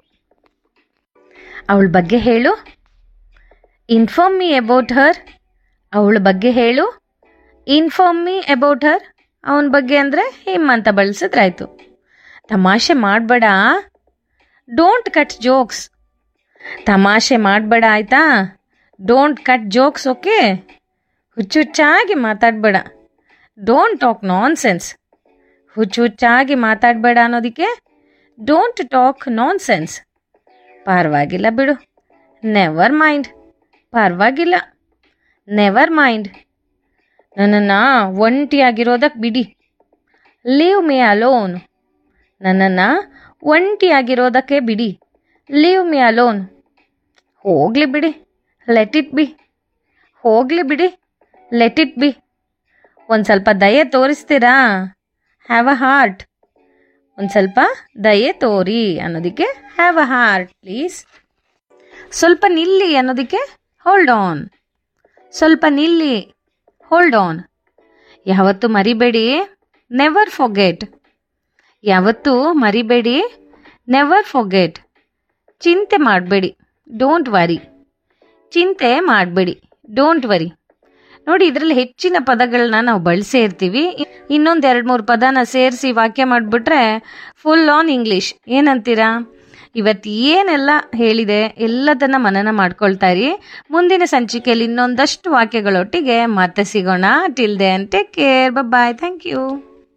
ಅವಳ ಬಗ್ಗೆ ಹೇಳು ಇನ್ಫಾರ್ಮ್ ಮೀ ಅಬೌಟ್ ಹರ್ ಅವಳ ಬಗ್ಗೆ ಹೇಳು ಇನ್ಫಾರ್ಮ್ ಮೀ ಅಬೌಟ್ ಹರ್ ಅವನ ಬಗ್ಗೆ ಅಂದರೆ ಹಿಮ್ ಅಂತ ಬಳಸಿದ್ರಾಯ್ತು ತಮಾಷೆ ಮಾಡಬೇಡ ಡೋಂಟ್ ಕಟ್ ಜೋಕ್ಸ್ ತಮಾಷೆ ಮಾಡಬೇಡ ಆಯ್ತಾ ಡೋಂಟ್ ಕಟ್ ಜೋಕ್ಸ್ ಓಕೆ ಹುಚ್ಚುಚ್ಚಾಗಿ ಮಾತಾಡಬೇಡ ಡೋಂಟ್ ಟಾಕ್ ನಾನ್ ಸೆನ್ಸ್ ಹುಚ್ಚುಚ್ಚಾಗಿ ಮಾತಾಡಬೇಡ ಅನ್ನೋದಕ್ಕೆ ಡೋಂಟ್ ಟಾಕ್ ನಾನ್ ಸೆನ್ಸ್ ಪರವಾಗಿಲ್ಲ ಬಿಡು ನೆವರ್ ಮೈಂಡ್ ಪರವಾಗಿಲ್ಲ ನೆವರ್ ಮೈಂಡ್ ನನ್ನನ್ನು ಒಂಟಿಯಾಗಿರೋದಕ್ಕೆ ಬಿಡಿ ಲೀವ್ ಮೇ ಅಲೋನ್ ನನ್ನನ್ನು ಒಂಟಿಯಾಗಿರೋದಕ್ಕೆ ಬಿಡಿ ಲೀವ್ ಮೇ ಅಲೋನ್ ಹೋಗಲಿ ಬಿಡಿ ಲೆಟ್ ಇಟ್ ಬಿ ಹೋಗಲಿ ಬಿಡಿ ಲೆಟ್ ಇಟ್ ಬಿ ಒಂದು ಸ್ವಲ್ಪ ದಯೆ ತೋರಿಸ್ತೀರಾ ಹ್ಯಾವ್ ಅ ಹಾರ್ಟ್ ಒಂದು ಸ್ವಲ್ಪ ದಯೆ ತೋರಿ ಅನ್ನೋದಕ್ಕೆ ಹ್ಯಾವ್ ಅ ಹಾರ್ಟ್ ಪ್ಲೀಸ್ ಸ್ವಲ್ಪ ನಿಲ್ಲಿ ಅನ್ನೋದಕ್ಕೆ ಹೋಲ್ಡ್ ಆನ್ ಸ್ವಲ್ಪ ನಿಲ್ಲಿ ಹೋಲ್ಡ್ ಆನ್ ಯಾವತ್ತೂ ಮರಿಬೇಡಿ ನೆವರ್ ಫೊಗೆಟ್ ಯಾವತ್ತೂ ಮರಿಬೇಡಿ ನೆವರ್ ಫೊಗೆಟ್ ಚಿಂತೆ ಮಾಡಬೇಡಿ ಡೋಂಟ್ ವರಿ ಚಿಂತೆ ಮಾಡಬೇಡಿ ಡೋಂಟ್ ವರಿ ನೋಡಿ ಇದರಲ್ಲಿ ಹೆಚ್ಚಿನ ಪದಗಳನ್ನ ನಾವು ಬಳಸೇ ಇರ್ತೀವಿ ಇನ್ನೊಂದು ಎರಡು ಮೂರು ಪದನ ಸೇರಿಸಿ ವಾಕ್ಯ ಮಾಡಿಬಿಟ್ರೆ ಫುಲ್ ಆನ್ ಇಂಗ್ಲೀಷ್ ಏನಂತೀರಾ ಇವತ್ತು ಏನೆಲ್ಲ ಹೇಳಿದೆ ಎಲ್ಲದನ್ನ ಮನನ ಮಾಡ್ಕೊಳ್ತಾ ಇರಿ ಮುಂದಿನ ಸಂಚಿಕೆಯಲ್ಲಿ ಇನ್ನೊಂದಷ್ಟು ವಾಕ್ಯಗಳೊಟ್ಟಿಗೆ ಮತ್ತೆ ಸಿಗೋಣ till then take care bye thank you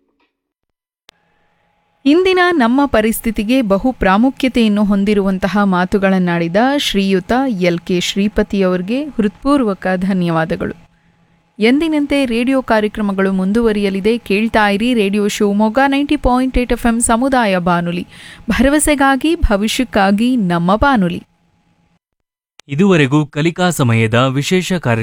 ಇಂದಿನ ನಮ್ಮ ಪರಿಸ್ಥಿತಿಗೆ ಬಹು ಪ್ರಾಮುಖ್ಯತೆಯನ್ನು ಹೊಂದಿರುವಂತಹ ಮಾತುಗಳನ್ನಾಡಿದ ಶ್ರೀಯುತ ಎಲ್ ಕೆ ಶ್ರೀಪತಿಯವರಿಗೆ ಹೃತ್ಪೂರ್ವಕ ಧನ್ಯವಾದಗಳು ಎಂದಿನಂತೆ ರೇಡಿಯೋ ಕಾರ್ಯಕ್ರಮಗಳು ಮುಂದುವರಿಯಲಿದೆ ಕೇಳ್ತಾ ಇರಿ radio Shivamogga ninety point eight F M ಸಮುದಾಯ ಬಾನುಲಿ ಭರವಸೆಗಾಗಿ ಭವಿಷ್ಯಕ್ಕಾಗಿ ನಮ್ಮ ಬಾನುಲಿ ಇದುವರೆಗೂ ಕಲಿಕಾ ಸಮಯದ ವಿಶೇಷ ಕಾರ್ಯಕ್ರಮ